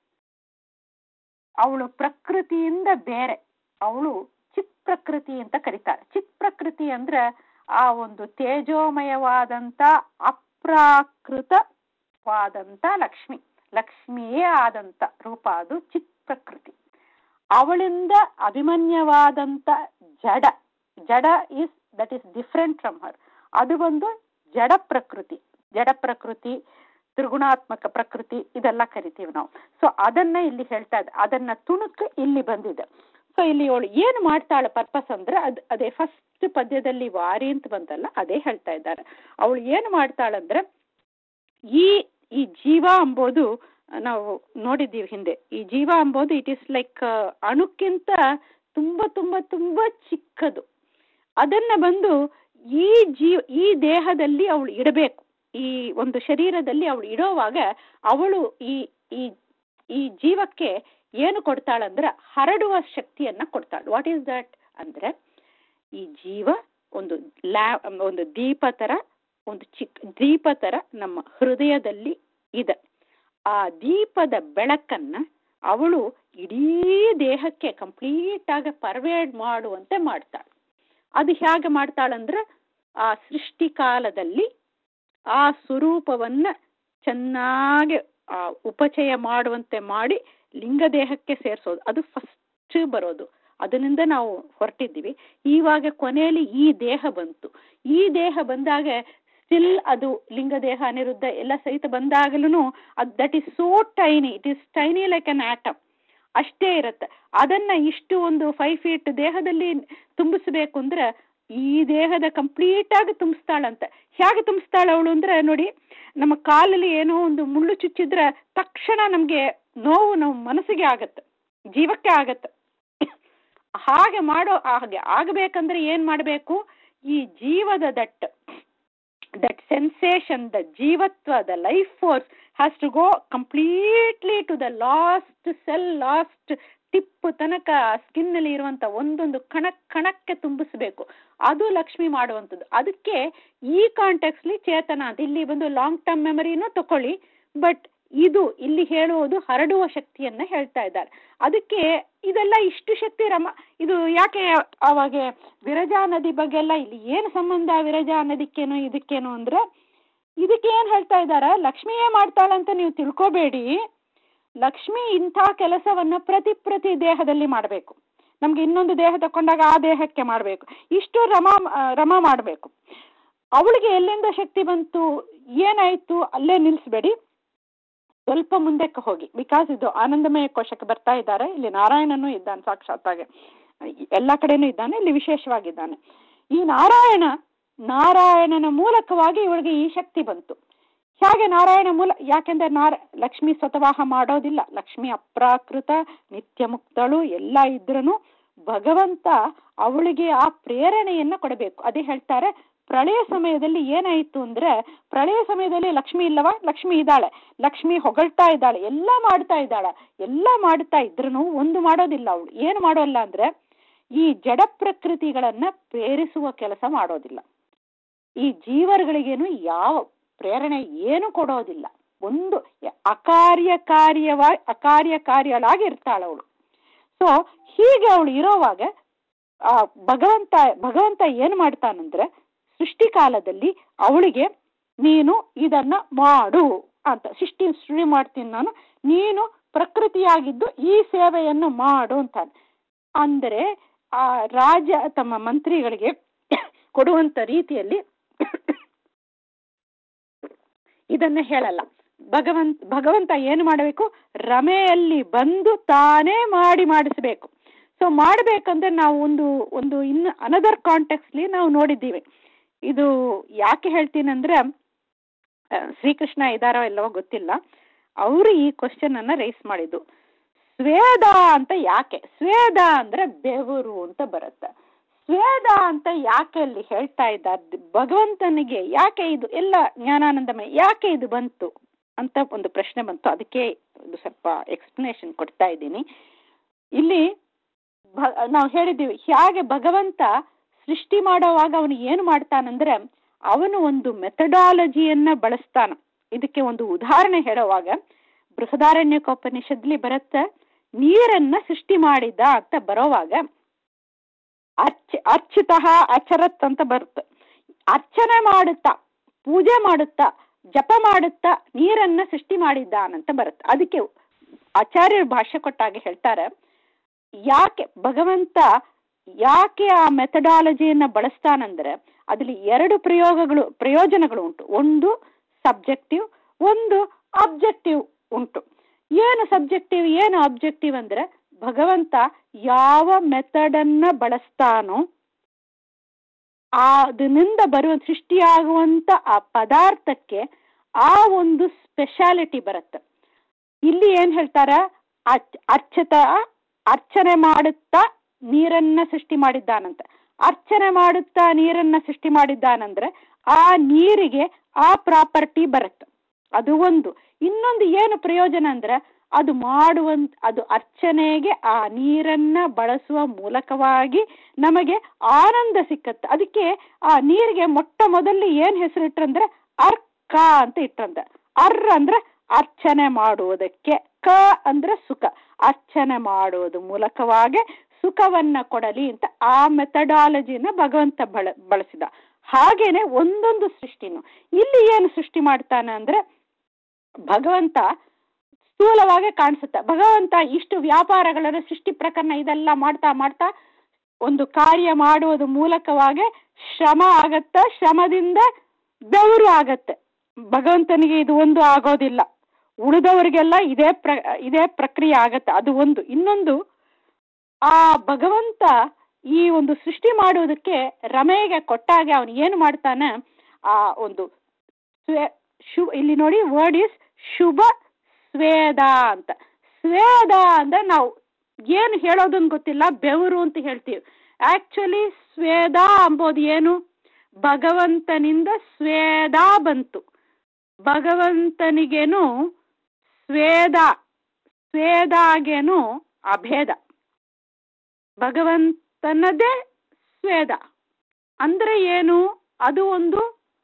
ಅವಳು ಪ್ರಕೃತಿಯಿಂದ ಬೇರೆ ಅವಳು ಚಿತ್ ಪ್ರಕೃತಿ ಅಂತ ಕರೀತಾರೆ ಚಿತ್ ಪ್ರಕೃತಿ ಅಂದ್ರೆ ಆ ಒಂದು ತೇಜೋಮಯವಾದಂತ ಅಪ್ರಾಕೃತವಾದಂತ ಲಕ್ಷ್ಮಿ ಲಕ್ಷ್ಮಿಯೇ ಆದಂತ ರೂಪ ಅದು ಚಿತ್ ಪ್ರಕೃತಿ ಅವಳಿಂದ ಅಭಿಮನ್ಯವಾದಂತ ಜಡ ಜಡ is that is different from her ಅದು ಒಂದು ಜಡ ಪ್ರಕೃತಿ ಜಡ ಪ್ರಕೃತಿ ತ್ರಿಗುಣಾತ್ಮಕ ಪ್ರಕೃತಿ ಇದೆಲ್ಲ ಕರಿತೀವಿ ನಾವು ಸೊ ಅದನ್ನ ಇಲ್ಲಿ ಹೇಳ್ತಾ ಇದ್ದ ಅದನ್ನ ತುಣುಕು ಇಲ್ಲಿ ಬಂದಿದೆ ಸೊ ಇಲ್ಲಿ ಅವಳು ಏನು ಮಾಡ್ತಾಳೆ ಪರ್ಪಸ್ ಅಂದ್ರೆ ಅದ್ ಅದೇ ಫಸ್ಟ್ ಪದ್ಯದಲ್ಲಿ ವಾರಿ ಅಂತ ಬಂತಲ್ಲ ಅದೇ ಹೇಳ್ತಾ ಇದ್ದಾರೆ ಅವಳು ಏನು ಮಾಡ್ತಾಳಂದ್ರೆ ಈ ಈ ಜೀವ ಅಂಬೋದು ನಾವು ನೋಡಿದ್ದೀವಿ ಹಿಂದೆ ಈ ಜೀವ ಅಂಬೋದು ಇಟ್ ಇಸ್ ಲೈಕ್ ಅಣುಕ್ಕಿಂತ ತುಂಬಾ ತುಂಬಾ ತುಂಬಾ ಚಿಕ್ಕದು ಅದನ್ನ ಬಂದು ಈ ಜೀವ ಈ ದೇಹದಲ್ಲಿ ಅವಳು ಇಡಬೇಕು ಈ ಒಂದು ಶರೀರದಲ್ಲಿ ಅವಳು ಇಡೋವಾಗ ಅವಳು ಈ ಈ ಈ ಜೀವಕ್ಕೆ ಏನು ಕೊಡ್ತಾಳಂದ್ರೆ ಹರಡುವ ಶಕ್ತಿಯನ್ನ ಕೊಡ್ತಾಳೆ ವಾಟ್ ಈಸ್ ದಟ್ ಅಂದ್ರೆ ಈ ಜೀವ ಒಂದು ಲ್ಯಾ ಒಂದು ದೀಪ ತರ ಒಂದು ಚಿಕ್ಕ ದೀಪ ತರ ನಮ್ಮ ಹೃದಯದಲ್ಲಿ ಇದೆ ಆ ದೀಪದ ಬೆಳಕನ್ನ ಅವಳು ಇಡೀ ದೇಹಕ್ಕೆ ಕಂಪ್ಲೀಟ್ ಆಗಿ ಪರ್ವೇಡ್ ಮಾಡುವಂತೆ ಮಾಡ್ತಾಳೆ ಅದು ಹೇಗೆ ಮಾಡ್ತಾಳಂದ್ರೆ ಆ ಸೃಷ್ಟಿ ಕಾಲದಲ್ಲಿ ಆ ಸ್ವರೂಪವನ್ನ ಚೆನ್ನಾಗಿ ಆ ಉಪಚಯ ಮಾಡುವಂತೆ ಮಾಡಿ ಲಿಂಗದೇಹಕ್ಕೆ ಸೇರಿಸೋದು ಅದು ಫಸ್ಟ್ ಬರೋದು ಅದರಿಂದ ನಾವು ಹೊರಟಿದ್ದೀವಿ ಇವಾಗ ಕೊನೆಯಲ್ಲಿ ಈ ದೇಹ ಬಂತು ಈ ದೇಹ ಬಂದಾಗ ಸ್ಟಿಲ್ ಅದು ಲಿಂಗದೇಹ ಅನಿರುದ್ಧ ಎಲ್ಲ ಸಹಿತ ಬಂದಾಗಲೂ ಅದು that is so tiny it is tiny like an atom ಅಷ್ಟೇ ಇರುತ್ತೆ ಅದನ್ನ ಇಷ್ಟು ಒಂದು ಫೈವ್ ಫೀಟ್ ದೇಹದಲ್ಲಿ ತುಂಬಿಸ್ಬೇಕು ಅಂದ್ರೆ ಈ ದೇಹದ ಕಂಪ್ಲೀಟ್ ಆಗಿ ತುಂಬಿಸ್ತಾಳಂತೆ ಹೇಗೆ ತುಂಬಿಸ್ತಾಳ ಅವಳು ಅಂದ್ರೆ ನೋಡಿ ನಮ್ಮ ಕಾಲಲ್ಲಿ ಏನೋ ಒಂದು ಮುಳ್ಳು ಚುಚ್ಚಿದ್ರೆ ತಕ್ಷಣ ನಮ್ಗೆ ನೋವು ನಮ್ಮ ಮನಸ್ಸಿಗೆ ಆಗತ್ತೆ ಜೀವಕ್ಕೆ ಆಗತ್ತೆ ಹಾಗೆ ಮಾಡೋ ಹಾಗೆ ಆಗಬೇಕಂದ್ರೆ ಏನ್ ಮಾಡಬೇಕು ಈ ಜೀವದ ದಟ್ಟ that sensation, the jivatva, the life force has to go completely to the last cell, last tip ತನಕ ಸ್ಕಿನ್ ನಲ್ಲಿ ಇರುವಂತ ಒಂದೊಂದು ಕಣ ಕಣಕ್ಕೆ ತುಂಬಿಸ್ಬೇಕು ಅದು ಲಕ್ಷ್ಮಿ ಮಾಡುವಂಥದ್ದು ಅದಕ್ಕೆ ಈ ಕಾಂಟೆಕ್ಸ್ಲಿ ಚೇತನ ಅಂತ ಇಲ್ಲಿ ಬಂದು ಲಾಂಗ್ ಟರ್ಮ್ ಮೆಮರಿನೂ ತಕೊಳ್ಳಿ ಬಟ್ ಇದು ಇಲ್ಲಿ ಹೇಳುವುದು ಹರಡುವ ಶಕ್ತಿಯನ್ನ ಹೇಳ್ತಾ ಇದ್ದಾರೆ ಅದಕ್ಕೆ ಇದೆಲ್ಲ ಇಷ್ಟು ಶಕ್ತಿ ರಮ ಇದು ಯಾಕೆ ಅವಾಗೆ ವಿರಜಾ ನದಿ ಬಗ್ಗೆ ಎಲ್ಲ ಇಲ್ಲಿ ಏನು ಸಂಬಂಧ ವಿರಜಾ ನದಿಕ್ಕೇನು ಇದಕ್ಕೇನು ಅಂದ್ರೆ ಇದಕ್ಕೆ ಏನ್ ಹೇಳ್ತಾ ಇದ್ದಾರೆ ಲಕ್ಷ್ಮಿಯೇ ಮಾಡ್ತಾಳಂತ ನೀವು ತಿಳ್ಕೋಬೇಡಿ ಲಕ್ಷ್ಮಿ ಇಂಥ ಕೆಲಸವನ್ನ ಪ್ರತಿ ಪ್ರತಿ ದೇಹದಲ್ಲಿ ಮಾಡಬೇಕು ನಮ್ಗೆ ಇನ್ನೊಂದು ದೇಹ ತಕೊಂಡಾಗ ಆ ದೇಹಕ್ಕೆ ಮಾಡಬೇಕು ಇಷ್ಟು ರಮ ರಮ ಮಾಡಬೇಕು ಅವಳಿಗೆ ಎಲ್ಲಿಂದ ಶಕ್ತಿ ಬಂತು ಏನಾಯ್ತು ಅಲ್ಲೇ ನಿಲ್ಲಿಸ್ಬೇಡಿ ಸ್ವಲ್ಪ ಮುಂದಕ್ಕೆ ಹೋಗಿ ಬಿಕಾಸ್ ಇದು ಆನಂದಮಯ ಕೋಶಕ್ಕೆ ಬರ್ತಾ ಇದ್ದಾರೆ ಇಲ್ಲಿ ನಾರಾಯಣನೂ ಇದ್ದಾನೆ ಸಾಕ್ಷಾತ್ತಾಗೆ ಎಲ್ಲ ಕಡೆನೂ ಇದ್ದಾನೆ ಇಲ್ಲಿ ವಿಶೇಷವಾಗಿದ್ದಾನೆ ಈ ನಾರಾಯಣ ನಾರಾಯಣನ ಮೂಲಕವಾಗಿ ಇವಳಿಗೆ ಈ ಶಕ್ತಿ ಬಂತು ಹೇಗೆ ನಾರಾಯಣ ಮೂಲ ಯಾಕೆಂದ್ರೆ ನಾರ ಲಕ್ಷ್ಮಿ ಸ್ವತವಾಹ ಮಾಡೋದಿಲ್ಲ ಲಕ್ಷ್ಮಿ ಅಪ್ರಾಕೃತ ನಿತ್ಯ ಮುಕ್ತಳು ಎಲ್ಲ ಇದ್ರೂ ಭಗವಂತ ಅವಳಿಗೆ ಆ ಪ್ರೇರಣೆಯನ್ನ ಕೊಡಬೇಕು ಅದೇ ಹೇಳ್ತಾರೆ ಪ್ರಳಯ ಸಮಯದಲ್ಲಿ ಏನಾಯಿತು ಅಂದ್ರೆ ಪ್ರಳಯ ಸಮಯದಲ್ಲಿ ಲಕ್ಷ್ಮಿ ಇಲ್ಲವಾ ಲಕ್ಷ್ಮಿ ಇದ್ದಾಳೆ ಲಕ್ಷ್ಮಿ ಹೊಗಳ್ತಾ ಇದ್ದಾಳೆ ಎಲ್ಲ ಮಾಡ್ತಾ ಇದ್ದಾಳೆ ಎಲ್ಲ ಮಾಡ್ತಾ ಇದ್ರೂ ಒಂದು ಮಾಡೋದಿಲ್ಲ ಅವಳು ಏನು ಮಾಡೋಲ್ಲ ಅಂದ್ರೆ ಈ ಜಡ ಪ್ರಕೃತಿಗಳನ್ನ ಪ್ರೇರಿಸುವ ಕೆಲಸ ಮಾಡೋದಿಲ್ಲ ಈ ಜೀವರುಗಳಿಗೇನು ಯಾವ ಪ್ರೇರಣೆ ಏನು ಕೊಡೋದಿಲ್ಲ ಒಂದು ಅಕಾರ್ಯಕಾರ್ಯವಾಗಿ ಅಕಾರ್ಯಕಾರ್ಯಳಾಗಿ ಇರ್ತಾಳೆ ಅವಳು ಸೊ ಹೀಗೆ ಅವಳು ಇರೋವಾಗ ಆ ಭಗವಂತ ಭಗವಂತ ಏನ್ ಮಾಡ್ತಾನಂದ್ರೆ ಸೃಷ್ಟಿ ಕಾಲದಲ್ಲಿ ಅವಳಿಗೆ ನೀನು ಇದನ್ನ ಮಾಡು ಅಂತ ಸೃಷ್ಟಿ ಸೃಷ್ಟಿ ಮಾಡ್ತೀನಿ ನಾನು ನೀನು ಪ್ರಕೃತಿಯಾಗಿದ್ದು ಈ ಸೇವೆಯನ್ನು ಮಾಡು ಅಂತಾನೆ ಅಂದರೆ ಆ ರಾಜ ತಮ್ಮ ಮಂತ್ರಿಗಳಿಗೆ ಕೊಡುವಂತ ರೀತಿಯಲ್ಲಿ ಇದನ್ನ ಹೇಳಲ್ಲ ಭಗವಂತ ಭಗವಂತ ಏನು ಮಾಡಬೇಕು ರಮೆಯಲ್ಲಿ ಬಂದು ತಾನೇ ಮಾಡಿ ಮಾಡಿಸ್ಬೇಕು ಸೊ ಮಾಡ್ಬೇಕಂದ್ರೆ ನಾವು ಒಂದು ಒಂದು ಇನ್ನು ಅನದರ್ ಕಾಂಟೆಕ್ಸ್ಲಿ ನಾವು ನೋಡಿದ್ದೀವಿ ಇದು ಯಾಕೆ ಹೇಳ್ತೀನಂದ್ರೆ ಶ್ರೀಕೃಷ್ಣ ಇದಾರೋ ಇಲ್ಲವೋ ಗೊತ್ತಿಲ್ಲ ಅವರು ಈ ಕ್ವಶನ್ ಅನ್ನ ರೈಸ್ ಮಾಡಿದ್ದು ಸ್ವೇದ ಅಂತ ಯಾಕೆ ಸ್ವೇದ ಅಂದ್ರೆ ಬೆವರು ಅಂತ ಬರುತ್ತೆ ಸ್ವೇದ ಅಂತ ಯಾಕೆ ಅಲ್ಲಿ ಹೇಳ್ತಾ ಇದ್ದಾರೆ ಭಗವಂತನಿಗೆ ಯಾಕೆ ಇದು ಎಲ್ಲ ಜ್ಞಾನಾನಂದಮಯ ಯಾಕೆ ಇದು ಬಂತು ಅಂತ ಒಂದು ಪ್ರಶ್ನೆ ಬಂತು ಅದಕ್ಕೆ ಒಂದು ಸ್ವಲ್ಪ ಎಕ್ಸ್ಪ್ಲನೇಷನ್ ಕೊಡ್ತಾ ಇದ್ದೀನಿ ಇಲ್ಲಿ ನಾವು ಹೇಳಿದ್ದೀವಿ ಹೇಗೆ ಭಗವಂತ ಸೃಷ್ಟಿ ಮಾಡೋವಾಗ ಅವನು ಏನು ಮಾಡ್ತಾನಂದ್ರೆ ಅವನು ಒಂದು ಮೆಥಡಾಲಜಿಯನ್ನ ಬಳಸ್ತಾನ ಇದಕ್ಕೆ ಒಂದು ಉದಾಹರಣೆ ಹೇಳುವಾಗ ಬೃಹದಾರಣ್ಯಕೋಪನಿಷದ್ಲಿ ಬರುತ್ತೆ ನೀರನ್ನ ಸೃಷ್ಟಿ ಮಾಡಿದ ಅಂತ ಬರೋವಾಗ ಅರ್ಚ ಅರ್ಚಿತಃ ಅಚರತ್ ಅಂತ ಬರುತ್ತೆ ಅರ್ಚನೆ ಮಾಡುತ್ತಾ ಪೂಜೆ ಮಾಡುತ್ತಾ ಜಪ ಮಾಡುತ್ತಾ ನೀರನ್ನ ಸೃಷ್ಟಿ ಮಾಡಿದ್ದಾನಂತ ಬರುತ್ತೆ ಅದಕ್ಕೆ ಆಚಾರ್ಯರು ಭಾಷೆ ಕೊಟ್ಟಾಗ ಹೇಳ್ತಾರೆ ಯಾಕೆ ಭಗವಂತ ಯಾಕೆ ಆ ಮೆಥಡಾಲಜಿಯನ್ನ ಬಳಸ್ತಾನಂದ್ರೆ ಅದ್ರಲ್ಲಿ ಎರಡು ಪ್ರಯೋಗಗಳು ಪ್ರಯೋಜನಗಳು ಉಂಟು ಒಂದು ಸಬ್ಜೆಕ್ಟಿವ್ ಒಂದು ಅಬ್ಜೆಕ್ಟಿವ್ ಉಂಟು ಏನು ಸಬ್ಜೆಕ್ಟಿವ್ ಏನು ಅಬ್ಜೆಕ್ಟಿವ್ ಅಂದ್ರೆ ಭಗವಂತ ಯಾವ ಮೆಥಡ್ ಅನ್ನ ಬಳಸ್ತಾನೋ ಅದರಿಂದ ಬರುವ ಸೃಷ್ಟಿಯಾಗುವಂತ ಆ ಪದಾರ್ಥಕ್ಕೆ ಆ ಒಂದು ಸ್ಪೆಷಾಲಿಟಿ ಬರುತ್ತೆ ಇಲ್ಲಿ ಏನ್ ಹೇಳ್ತಾರ ಅರ್ಚತ ಅರ್ಚನೆ ಮಾಡುತ್ತಾ ನೀರನ್ನ ಸೃಷ್ಟಿ ಮಾಡಿದ್ದಾನಂತ ಅರ್ಚನೆ ಮಾಡುತ್ತಾ ನೀರನ್ನ ಸೃಷ್ಟಿ ಮಾಡಿದ್ದಾನಂದ್ರೆ ಆ ನೀರಿಗೆ ಆ ಪ್ರಾಪರ್ಟಿ ಬರುತ್ತೆ ಅದು ಒಂದು ಇನ್ನೊಂದು ಏನು ಪ್ರಯೋಜನ ಅಂದ್ರೆ ಅದು ಮಾಡುವಂತ ಅದು ಅರ್ಚನೆಗೆ ಆ ನೀರನ್ನ ಬಳಸುವ ಮೂಲಕವಾಗಿ ನಮಗೆ ಆನಂದ ಸಿಕ್ಕತ್ತೆ ಅದಕ್ಕೆ ಆ ನೀರಿಗೆ ಮೊಟ್ಟ ಮೊದಲು ಏನ್ ಹೆಸರಿಟ್ರಂದ್ರೆ ಅರ್ಕ ಅಂತ ಇಟ್ರಂತ ಅರ್ ಅಂದ್ರೆ ಅರ್ಚನೆ ಮಾಡುವುದಕ್ಕೆ ಕ ಅಂದ್ರೆ ಸುಖ ಅರ್ಚನೆ ಮಾಡುವುದು ಮೂಲಕವಾಗಿ ಸುಖವನ್ನ ಕೊಡಲಿ ಅಂತ ಆ ಮೆಥಡಾಲಜಿನ ಭಗವಂತ ಬಳ ಬಳಸಿದ ಹಾಗೇನೆ ಒಂದೊಂದು ಸೃಷ್ಟಿನು ಇಲ್ಲಿ ಏನು ಸೃಷ್ಟಿ ಮಾಡ್ತಾನೆ ಅಂದ್ರೆ ಭಗವಂತ ಸ್ಥೂಲವಾಗಿ ಕಾಣಿಸುತ್ತೆ ಭಗವಂತ ಇಷ್ಟು ವ್ಯಾಪಾರಗಳನ್ನು ಸೃಷ್ಟಿ ಪ್ರಕರಣ ಇದೆಲ್ಲ ಮಾಡ್ತಾ ಮಾಡ್ತಾ ಒಂದು ಕಾರ್ಯ ಮಾಡುವುದು ಮೂಲಕವಾಗಿ ಶ್ರಮ ಆಗತ್ತ ಶ್ರಮದಿಂದ ಬೆವರು ಆಗತ್ತೆ ಭಗವಂತನಿಗೆ ಇದು ಒಂದು ಆಗೋದಿಲ್ಲ ಉಳಿದವರಿಗೆಲ್ಲ ಇದೇ ಪ್ರ ಇದೇ ಪ್ರಕ್ರಿಯೆ ಆಗತ್ತೆ ಅದು ಒಂದು ಇನ್ನೊಂದು ಆ ಭಗವಂತ ಈ ಒಂದು ಸೃಷ್ಟಿ ಮಾಡುವುದಕ್ಕೆ ರಮೆಗೆ ಕೊಟ್ಟಾಗ ಅವನು ಏನು ಮಾಡ್ತಾನೆ ಆ ಒಂದು ಶು ಇಲ್ಲಿ ನೋಡಿ ವರ್ಡ್ ಇಸ್ ಶುಭ ಸ್ವೇದ ಅಂತ ಸ್ವೇದ ಅಂದ್ರೆ ನಾವು ಏನು ಹೇಳೋದನ್ ಗೊತ್ತಿಲ್ಲ ಬೆವರು ಅಂತ ಹೇಳ್ತೀವಿ ಆಕ್ಚುಲಿ ಸ್ವೇದ ಅಂಬೋದು ಏನು ಭಗವಂತನಿಂದ ಸ್ವೇದ ಬಂತು ಭಗವಂತನಿಗೇನು ಸ್ವೇದ ಸ್ವೇದಾಗೇನು ಅಭೇದ ಭಗವಂತನದೇ ಸ್ವೇದ ಅಂದ್ರೆ ಏನು ಅದು ಒಂದು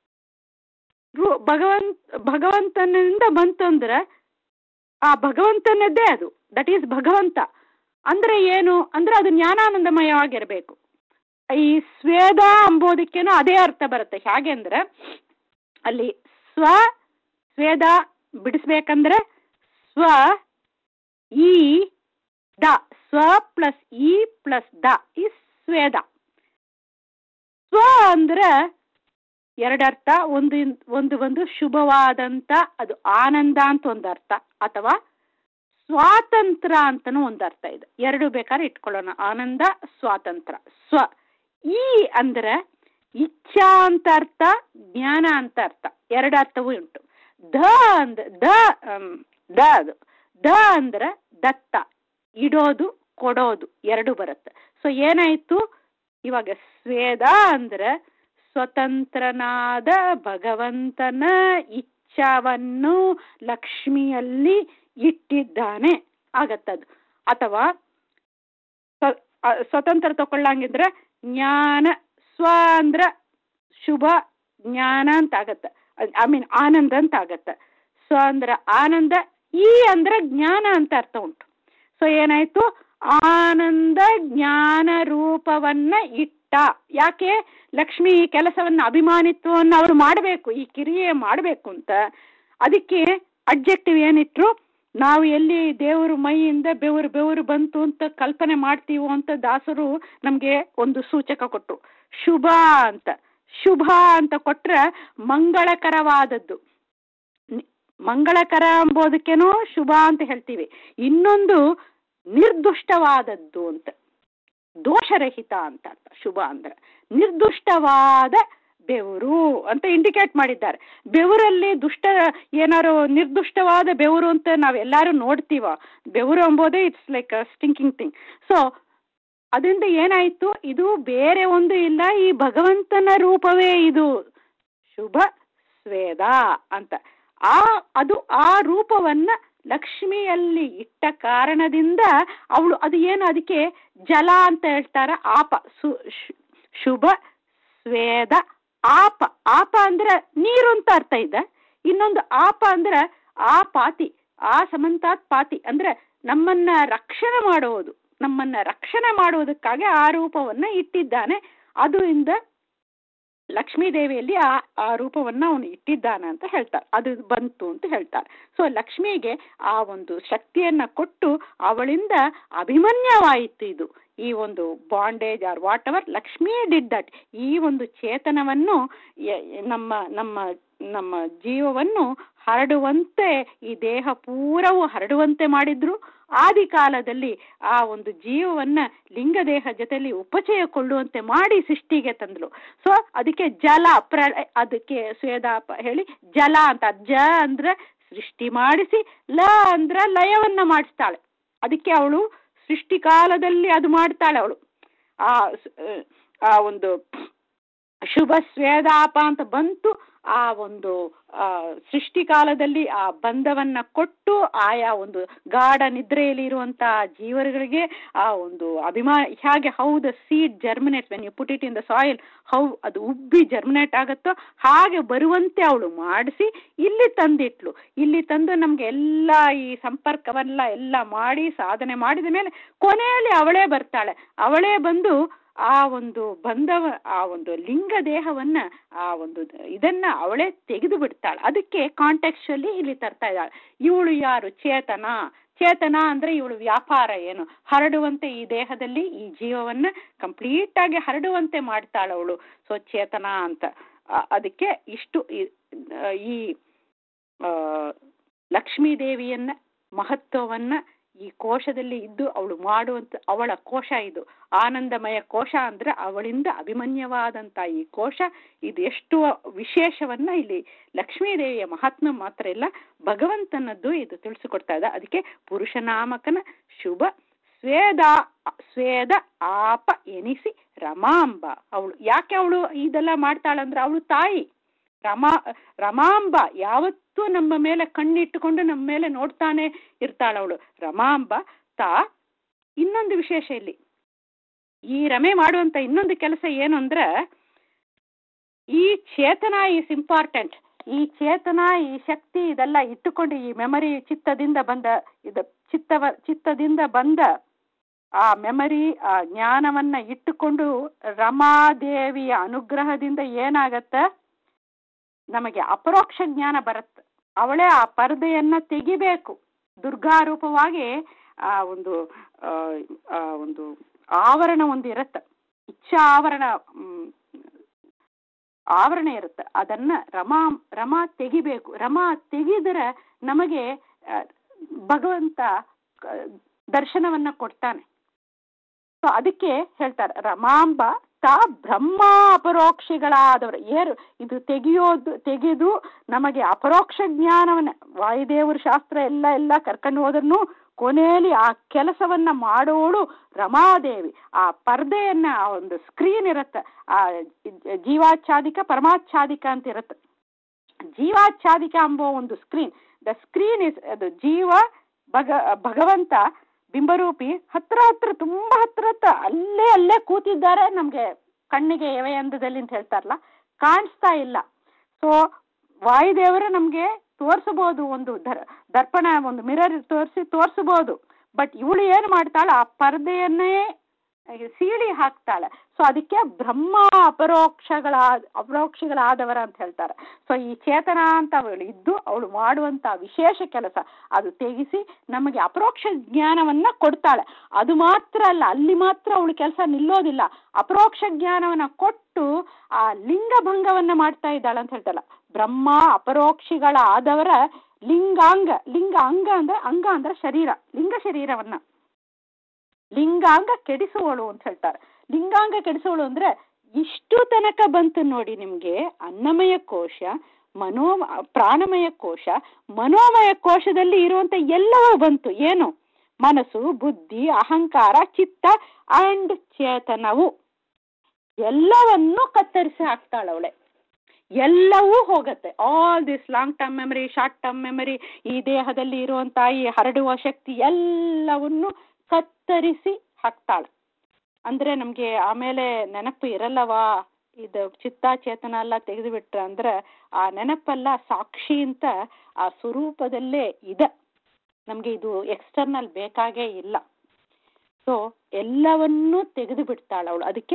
ರು- ಭಗವಂತ ಭಗವಂತನಿಂದ ಬಂತು ಅಂದ್ರೆ ಆ ಭಗವಂತನದ್ದೇ ಅದು ದಟ್ ಈಸ್ ಭಗವಂತ ಅಂದ್ರೆ ಏನು ಅಂದ್ರೆ ಅದು ಜ್ಞಾನಾನಂದಮಯವಾಗಿರಬೇಕು ಈ ಸ್ವೇದ ಅಂಬೋದಕ್ಕೇನು ಅದೇ ಅರ್ಥ ಬರುತ್ತೆ ಹೇಗೆ ಅಂದ್ರೆ ಅಲ್ಲಿ ಸ್ವ ಸ್ವೇದ ಬಿಡಿಸ್ಬೇಕಂದ್ರೆ ಸ್ವ ಈ ದ ಸ್ವ ಪ್ಲಸ್ ಈ ಪ್ಲಸ್ ದ ಈ ಸ್ವೇದ ಸ್ವ ಅಂದ್ರೆ ಎರಡರ್ಥ ಒಂದು ಇನ್- ಒಂದು ಒಂದು ಶುಭವಾದಂತ ಅದು ಆನಂದ ಅಂತ ಒಂದು ಅರ್ಥ ಅಥವಾ ಸ್ವಾತಂತ್ರ್ಯ ಅಂತನೂ ಒಂದು ಅರ್ಥ ಇದೆ ಎರಡು ಬೇಕಾದ್ರೆ ಇಟ್ಕೊಳ್ಳೋಣ ಆನಂದ ಸ್ವಾತಂತ್ರ್ಯ ಸ್ವ ಈ ಅಂದ್ರೆ ಇಚ್ಛಾ ಅಂತ ಅರ್ಥ ಜ್ಞಾನ ಅಂತ ಅರ್ಥ ಎರಡು ಅರ್ಥವೂ ಉಂಟು ದ ಅಂದ್ ದ ಅಮ್, ದ ಅದು ದ ಅಂದ್ರೆ ದತ್ತ ಇಡೋದು ಕೊಡೋದು ಎರಡು ಬರುತ್ತೆ ಸೊ ಏನಾಯ್ತು ಇವಾಗ ಸ್ವೇದ ಅಂದ್ರೆ ಸ್ವತಂತ್ರನಾದ ಭಗವಂತನ ಇಚ್ಛಾವನ್ನು ಲಕ್ಷ್ಮಿಯಲ್ಲಿ ಇಟ್ಟಿದ್ದಾನೆ ಆಗತ್ತದು ಅಥವಾ ಸ್ವ- ಆ, ಸ್ವತಂತ್ರ ತಕೊಳ್ಳಂಗಿದ್ರೆ ಜ್ಞಾನ ಸ್ವ ಅಂದ್ರ ಶುಭ ಜ್ಞಾನ ಅಂತ ಆಗತ್ತೆ ಐ ಮೀನ್ ಆನಂದ ಅಂತ ಆಗತ್ತೆ ಸ್ವ ಅಂದ್ರ ಆನಂದ ಈ ಅಂದ್ರೆ ಜ್ಞಾನ ಅಂತ ಅರ್ಥ ಉಂಟು ಸೊ ಏನಾಯ್ತು ಆನಂದ ಜ್ಞಾನ ರೂಪವನ್ನ ಇಟ್ಟ ಯಾಕೆ ಲಕ್ಷ್ಮಿ ಈ ಕೆಲಸವನ್ನ ಅಭಿಮಾನಿತ್ವವನ್ನು ಅವರು ಮಾಡಬೇಕು ಈ ಕ್ರಿಯೆ ಮಾಡಬೇಕು ಅಂತ ಅದಕ್ಕೆ ಅಬ್ಜೆಕ್ಟಿವ್ ಏನಿಟ್ರು ನಾವು ಎಲ್ಲಿ ದೇವರು ಮೈಯಿಂದ ಬೆವರು ಬೆವರು ಬಂತು ಅಂತ ಕಲ್ಪನೆ ಮಾಡ್ತೀವೋ ಅಂತ ದಾಸರು ನಮಗೆ ಒಂದು ಸೂಚಕ ಕೊಟ್ಟರು ಶುಭ ಅಂತ ಶುಭ ಅಂತ ಕೊಟ್ರೆ ಮಂಗಳಕರವಾದದ್ದು ನಿ- ಮಂಗಳಕರ ಎಂಬುದಕ್ಕೇನೋ ಶುಭ ಅಂತ ಹೇಳ್ತೀವಿ ಇನ್ನೊಂದು ನಿರ್ದುಷ್ಟವಾದದ್ದು ಅಂತ ದೋಷರಹಿತ ಅಂತ ಅರ್ಥ ಶುಭ ಅಂದ್ರೆ ನಿರ್ದುಷ್ಟವಾದ ಬೆವರು ಅಂತ ಇಂಡಿಕೇಟ್ ಮಾಡಿದ್ದಾರೆ ಬೆವರಲ್ಲಿ ದುಷ್ಟ ಏನಾರು ನಿರ್ದುಷ್ಟವಾದ ಬೆವರು ಅಂತ ನಾವೆಲ್ಲರೂ ನೋಡ್ತೀವ ಬೆವರು ಎಂಬುದೇ it's like stinking thing so ಅದರಿಂದ ಏನಾಯ್ತು ಇದು ಬೇರೆ ಒಂದು ಇಲ್ಲ ಈ ಭಗವಂತನ ರೂಪವೇ ಇದು ಶುಭ ಸ್ವೇದ ಅಂತ ಆ ಅದು ಆ ರೂಪವನ್ನ ಲಕ್ಷ್ಮಿಯಲ್ಲಿ ಇಟ್ಟ ಕಾರಣದಿಂದ ಅವಳು ಅದು ಏನು ಅದಕ್ಕೆ ಜಲ ಅಂತ ಹೇಳ್ತಾರ ಆಪ ಸು ಶು- ಶುಭ ಸ್ವೇದ ಆಪ ಆಪ ಅಂದ್ರೆ ನೀರು ಅಂತ ಅರ್ಥ ಇದೆ ಇನ್ನೊಂದು ಆಪ ಅಂದ್ರೆ ಆ ಪಾತಿ ಆ ಸಮಂತಾತ್ ಪಾತಿ ಅಂದ್ರೆ ನಮ್ಮನ್ನ ರಕ್ಷಣೆ ಮಾಡುವುದು ನಮ್ಮನ್ನ ರಕ್ಷಣೆ ಮಾಡುವುದಕ್ಕಾಗಿ ಆ ರೂಪವನ್ನ ಇಟ್ಟಿದ್ದಾನೆ ಅದು ಇಂದ ಲಕ್ಷ್ಮೀ ದೇವಿಯಲ್ಲಿ ಆ ಆ ರೂಪವನ್ನ ಅವನು ಇಟ್ಟಿದ್ದಾನೆ ಅಂತ ಹೇಳ್ತಾರೆ ಅದು ಬಂತು ಅಂತ ಹೇಳ್ತಾರೆ ಸೊ ಲಕ್ಷ್ಮಿಗೆ ಆ ಒಂದು ಶಕ್ತಿಯನ್ನ ಕೊಟ್ಟು ಅವಳಿಂದ ಅಭಿಮನ್ಯವಾಯಿತು ಇದು ಈ ಒಂದು bondage or whatever Lakshmi did that ಈ ಒಂದು ಚೇತನವನ್ನು ಯ- ನಮ್ಮ ನಮ್ಮ ನಮ್ಮ ಜೀವವನ್ನು ಹರಡುವಂತೆ ಈ ದೇಹ ಪೂರವು ಹರಡುವಂತೆ ಮಾಡಿದ್ರು ಆದಿ ಕಾಲದಲ್ಲಿ ಆ ಒಂದು ಜೀವವನ್ನ ಲಿಂಗದೇಹ ಜೊತೆಲಿ ಉಪಚಯಕೊಳ್ಳುವಂತೆ ಮಾಡಿ ಸೃಷ್ಟಿಗೆ ತಂದ್ಲು ಸೊ ಅದಕ್ಕೆ ಜಲ ಪ್ರ ಅದಕ್ಕೆ ಸ್ವೇದಾಪ ಹೇಳಿ ಜಲ ಅಂತ ಜ ಅಂದ್ರೆ ಸೃಷ್ಟಿ ಮಾಡಿಸಿ ಲ ಅಂದ್ರ ಲಯವನ್ನ ಮಾಡಿಸ್ತಾಳೆ ಅದಕ್ಕೆ ಅವಳು ಸೃಷ್ಟಿ ಕಾಲದಲ್ಲಿ ಅದು ಮಾಡ್ತಾಳೆ ಅವಳು ಆ ಸ್- ಆ ಒಂದು ಶುಭ ಸ್ವೇದಾಪ ಅಂತ ಬಂತು ಆ ಒಂದು ಆ ಸೃಷ್ಟಿ ಕಾಲದಲ್ಲಿ ಆ ಬಂಧವನ್ನ ಕೊಟ್ಟು ಆಯಾ ಒಂದು ಗಾಢ ನಿದ್ರೆಯಲ್ಲಿ ಇರುವಂತಹ ಜೀವರುಗಳಿಗೆ ಆ ಒಂದು ಅಭಿಮಾ ಹೇಗೆ how the seed germinate when you put it in the soil how ಅದು ಉಬ್ಬಿ ಜರ್ಮಿನೇಟ್ ಆಗುತ್ತೋ ಹಾಗೆ ಬರುವಂತೆ ಅವಳು ಮಾಡಿಸಿ ಇಲ್ಲಿ ತಂದಿಟ್ಲು ಇಲ್ಲಿ ತಂದು ನಮ್ಗೆ ಎಲ್ಲ ಈ ಸಂಪರ್ಕವನ್ನ ಎಲ್ಲ ಮಾಡಿ ಸಾಧನೆ ಮಾಡಿದ ಮೇಲೆ ಕೊನೆಯಲ್ಲಿ ಅವಳೇ ಬರ್ತಾಳೆ ಅವಳೇ ಬಂದು ಆ ಒಂದು ಬಂಧವ ಆ ಒಂದು ಲಿಂಗ ದೇಹವನ್ನ ಆ ಒಂದು ಇದನ್ನ ಅವಳೇ ತೆಗೆದು ಬಿಡ್ತಾಳೆ ಅದಕ್ಕೆ ಕಾಂಟೆಕ್ಚುಲಿ ಇಲ್ಲಿ ತರ್ತಾ ಇದ್ದಾಳೆ ಇವಳು ಯಾರು ಚೇತನ ಚೇತನ ಅಂದ್ರೆ ಇವಳು ವ್ಯಾಪಾರ ಏನು ಹರಡುವಂತೆ ಈ ದೇಹದಲ್ಲಿ ಈ ಜೀವವನ್ನ ಕಂಪ್ಲೀಟ್ ಆಗಿ ಹರಡುವಂತೆ ಮಾಡ್ತಾಳೆ ಅವಳು ಸೊ ಚೇತನ ಅಂತ ಆ, ಅದಕ್ಕೆ ಇಷ್ಟು ಈ- ಈ ಆ, ಲಕ್ಷ್ಮೀ ದೇವಿಯನ್ನ ಮಹತ್ವವನ್ನ ಈ ಕೋಶದಲ್ಲಿ ಇದ್ದು ಅವಳು ಮಾಡುವಂತ ಅವಳ ಕೋಶ ಇದು ಆನಂದಮಯ ಕೋಶ ಅಂದ್ರೆ ಅವಳಿಂದ ಅಭಿಮನ್ಯವಾದಂತ ಈ ಕೋಶ ಇದು ಎಷ್ಟು ವಿಶೇಷವನ್ನ ಇಲ್ಲಿ ಲಕ್ಷ್ಮೀದೇವಿಯ ಮಹಾತ್ಮ ಮಾತ್ರ ಇಲ್ಲ ಭಗವಂತನದ್ದು ಇದು ತಿಳಿಸಿಕೊಡ್ತಾ ಇದೆ ಅದಕ್ಕೆ ಪುರುಷನಾಮಕನ ಶುಭ ಸ್ವೇದ ಸ್ವೇದ ಆಪ ಎನಿಸಿ ರಮಾಂಬ ಅವಳು ಯಾಕೆ ಅವಳು ಇದೆಲ್ಲ ಮಾಡ್ತಾಳಂದ್ರೆ ಅವಳು ತಾಯಿ ರಮಾ ರಮಾಂಬ ಯಾವತ್ತೂ ನಮ್ಮ ಮೇಲೆ ಕಣ್ಣಿಟ್ಟುಕೊಂಡು ನಮ್ಮ ಮೇಲೆ ನೋಡ್ತಾನೆ ಇರ್ತಾಳವಳು ರಮಾಂಬ ತಾ ಇನ್ನೊಂದು ವಿಶೇಷ ಇಲ್ಲಿ ಈ ರಮೆ ಮಾಡುವಂತ ಇನ್ನೊಂದು ಕೆಲಸ ಏನು ಅಂದ್ರೆ ಈ ಚೇತನ ಈಸ್ ಇಂಪಾರ್ಟೆಂಟ್ ಈ ಚೇತನ ಈ ಶಕ್ತಿ ಇದೆಲ್ಲ ಇಟ್ಟುಕೊಂಡು ಈ ಮೆಮರಿ ಚಿತ್ತದಿಂದ ಬಂದ ಇದು ಚಿತ್ತವ ಚಿತ್ತದಿಂದ ಬಂದ ಆ ಮೆಮರಿ ಆ ಜ್ಞಾನವನ್ನ ಇಟ್ಟುಕೊಂಡು ರಮಾದೇವಿಯ ಅನುಗ್ರಹದಿಂದ ಏನಾಗತ್ತ ನಮಗೆ ಅಪರೋಕ್ಷ ಜ್ಞಾನ ಬರುತ್ತೆ ಅವಳೇ ಆ ಪರದೆಯನ್ನ ತೆಗಿಬೇಕು ದುರ್ಗಾರೂಪವಾಗಿ ಆ ಒಂದು ಆ ಒಂದು ಆವರಣ ಒಂದು ಇರುತ್ತೆ ಇಚ್ಛಾ ಆವರಣ ಆವರಣ ಇರುತ್ತೆ ಅದನ್ನ ರಮಾ ರಮಾ ತೆಗಿಬೇಕು ರಮಾ ತೆಗೆದರೆ ನಮಗೆ ಭಗವಂತ ದರ್ಶನವನ್ನ ಕೊಡ್ತಾನೆ ಸೊ ಅದಕ್ಕೆ ಹೇಳ್ತಾರೆ ರಮಾಂಬ ತಾ ಬ್ರಹ್ಮ ಅಪರೋಕ್ಷಿಗಳಾದವರು ಏರು ಇದು ತೆಗೆಯೋದು ತೆಗೆದು ನಮಗೆ ಅಪರೋಕ್ಷ ಜ್ಞಾನವನ್ನ ವಾಯುದೇವರ ಶಾಸ್ತ್ರ ಎಲ್ಲ ಎಲ್ಲ ಕರ್ಕೊಂಡು ಹೋದ್ರೂ ಕೊನೆಯಲ್ಲಿ ಆ ಕೆಲಸವನ್ನ ಮಾಡೋಳು ರಮಾದೇವಿ ಆ ಪರ್ದೆಯನ್ನ ಆ ಒಂದು ಸ್ಕ್ರೀನ್ ಇರುತ್ತೆ ಆ ಜೀವಾಚ್ಛಾದಿಕ ಪರಮಾಚ್ಛಾದಿಕ ಅಂತ ಇರುತ್ತೆ ಜೀವಾಚ್ಛಾದಿಕ ಎಂಬೋ ಒಂದು ಸ್ಕ್ರೀನ್ ದ ಸ್ಕ್ರೀನ್ ಇಸ್ ಅದು ಜೀವ ಭಗ ಭಗವಂತ ಬಿಂಬರೂಪಿ ಹತ್ರ ಹತ್ರ ತುಂಬಾ ಹತ್ರ ಹತ್ರ ಅಲ್ಲೇ ಅಲ್ಲೇ ಕೂತಿದ್ದಾರೆ ನಮ್ಗೆ ಕಣ್ಣಿಗೆ ಎವೆಯಂದದಲ್ಲಿ ಅಂತ ಹೇಳ್ತಾರಲ್ಲ ಕಾಣಿಸ್ತಾ ಇಲ್ಲ ಸೊ ವಾಯುದೇವರು ನಮ್ಗೆ ತೋರಿಸಬಹುದು ಒಂದು ದರ್ ದರ್ಪಣ ಒಂದು ಮಿರರ್ ತೋರಿಸಿ ತೋರಿಸಬಹುದು ಬಟ್ ಇವಳು ಏನು ಮಾಡ್ತಾಳೆ ಆ ಪರದೆಯನ್ನೇ ಸೀಳಿ ಹಾಕ್ತಾಳೆ ಸೊ ಅದಕ್ಕೆ ಬ್ರಹ್ಮ ಅಪರೋಕ್ಷಗಳ ಅಪರೋಕ್ಷಗಳಾದವರ ಅಂತ ಹೇಳ್ತಾರೆ ಸೊ ಈ ಚೇತನ ಅಂತ ಅವಳು ಇದ್ದು ಅವಳು ಮಾಡುವಂತ ವಿಶೇಷ ಕೆಲಸ ಅದು ತೆಗಿಸಿ ನಮಗೆ ಅಪರೋಕ್ಷ ಜ್ಞಾನವನ್ನ ಕೊಡ್ತಾಳೆ ಅದು ಮಾತ್ರ ಅಲ್ಲ ಅಲ್ಲಿ ಮಾತ್ರ ಅವಳು ಕೆಲಸ ನಿಲ್ಲೋದಿಲ್ಲ ಅಪರೋಕ್ಷ ಜ್ಞಾನವನ್ನ ಕೊಟ್ಟು ಆ ಲಿಂಗಭಂಗವನ್ನ ಮಾಡ್ತಾ ಇದ್ದಾಳೆ ಅಂತ ಹೇಳ್ತಾಳೆ ಬ್ರಹ್ಮ ಅಪರೋಕ್ಷಿಗಳಾದವರ ಲಿಂಗಾಂಗ ಲಿಂಗ ಅಂಗ ಅಂದ್ರೆ ಅಂಗ ಅಂದ್ರೆ ಶರೀರ ಲಿಂಗ ಶರೀರವನ್ನ ಲಿಂಗಾಂಗ ಕೆಡಿಸುವಳು ಅಂತ ಹೇಳ್ತಾರೆ ಲಿಂಗಾಂಗ ಕೆಡಿಸುವಳು ಅಂದ್ರೆ ಇಷ್ಟು ತನಕ ಬಂತು ನೋಡಿ ನಿಮ್ಗೆ ಅನ್ನಮಯ ಕೋಶ ಮನೋ ಪ್ರಾಣಮಯ ಕೋಶ ಮನೋಮಯ ಕೋಶದಲ್ಲಿ ಇರುವಂತ ಎಲ್ಲವೂ ಬಂತು ಏನು ಮನಸ್ಸು ಬುದ್ಧಿ ಅಹಂಕಾರ ಚಿತ್ತ ಅಂಡ್ ಚೇತನವು ಎಲ್ಲವನ್ನೂ ಕತ್ತರಿಸಿ ಹಾಕ್ತಾಳವಳೆ ಎಲ್ಲವೂ ಹೋಗತ್ತೆ all this long term memory short term memory ಈ ದೇಹದಲ್ಲಿ ಇರುವಂತಹ ಈ ಹರಡುವ ಶಕ್ತಿ ಎಲ್ಲವನ್ನು ಕತ್ತರಿಸಿ ಹಾಕ್ತಾಳೆ ಅಂದ್ರೆ ನಮ್ಗೆ ಆಮೇಲೆ ನೆನಪು ಇರಲ್ಲವಾ ಇದು ಚಿತ್ತ ಚೇತನ ಎಲ್ಲ ತೆಗೆದು ಬಿಟ್ರ ಅಂದ್ರೆ ಆ ನೆನಪೆಲ್ಲ ಸಾಕ್ಷಿ ಅಂತ ಆ ಸ್ವರೂಪದಲ್ಲೇ ಇದೆ ನಮ್ಗೆ ಇದು ಎಕ್ಸ್ಟರ್ನಲ್ ಬೇಕಾಗೇ ಇಲ್ಲ ಸೊ ಎಲ್ಲವನ್ನೂ ತೆಗೆದು ಬಿಡ್ತಾಳ ಅವಳು ಅದಕ್ಕೆ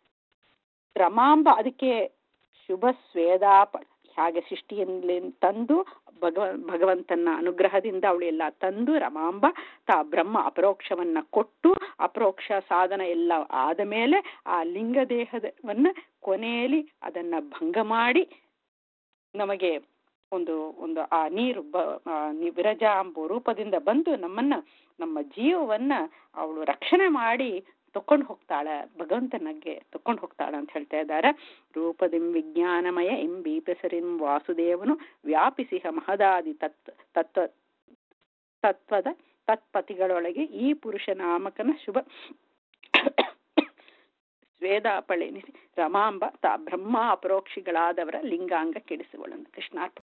ರಮಾಂಬ ಅದಕ್ಕೆ ಶುಭ ಸ್ವೇದಾಪ ಹಾಗೆ ಸೃಷ್ಟಿಯಲ್ಲಿ ತಂದು ಭಗವ ಭಗವಂತನ ಅನುಗ್ರಹದಿಂದ ಅವಳೆಲ್ಲ ತಂದು ರಮಾಂಬ ತಾ ಬ್ರಹ್ಮ ಅಪರೋಕ್ಷವನ್ನ ಕೊಟ್ಟು ಅಪರೋಕ್ಷ ಸಾಧನ ಎಲ್ಲ ಆದ ಮೇಲೆ ಆ ಲಿಂಗ ದೇಹದವನ್ನ ಕೊನೆಯಲ್ಲಿ ಅದನ್ನ ಭಂಗ ಮಾಡಿ ನಮಗೆ ಒಂದು ಒಂದು ಆ ನೀರು ಬ ವಿರಜ ಎಂಬ ರೂಪದಿಂದ ಬಂದು ನಮ್ಮನ್ನ ನಮ್ಮ ಜೀವವನ್ನ ಅವಳು ರಕ್ಷಣೆ ಮಾಡಿ ತಕೊಂಡು ಹೋಗ್ತಾಳ ಭಗವಂತನಿಗೆ ತಕೊಂಡು ಹೋಗ್ತಾಳ ಅಂತ ಹೇಳ್ತಾ ಇದ್ದಾರೆ ರೂಪದಿಂ ವಿಜ್ಞಾನಮಯ ಎಂಬೀಪಸರಿಂ ವಾಸುದೇವನು ವ್ಯಾಪಿಸಿಹ ಮಹದಾದಿ ತತ್ ತತ್ವ ತತ್ವದ ತತ್ಪತಿಗಳೊಳಗೆ ಈ ಪುರುಷ ನಾಮಕನ ಶುಭ ಸ್ವೇದಾಪಳೆನಿಸಿ ರಮಾಂಬ ತಾ ಬ್ರಹ್ಮ ಅಪರೋಕ್ಷಿಗಳಾದವರ ಲಿಂಗಾಂಗ ಕೆಡಿಸುವಳು ಕೃಷ್ಣಾರ್ಪ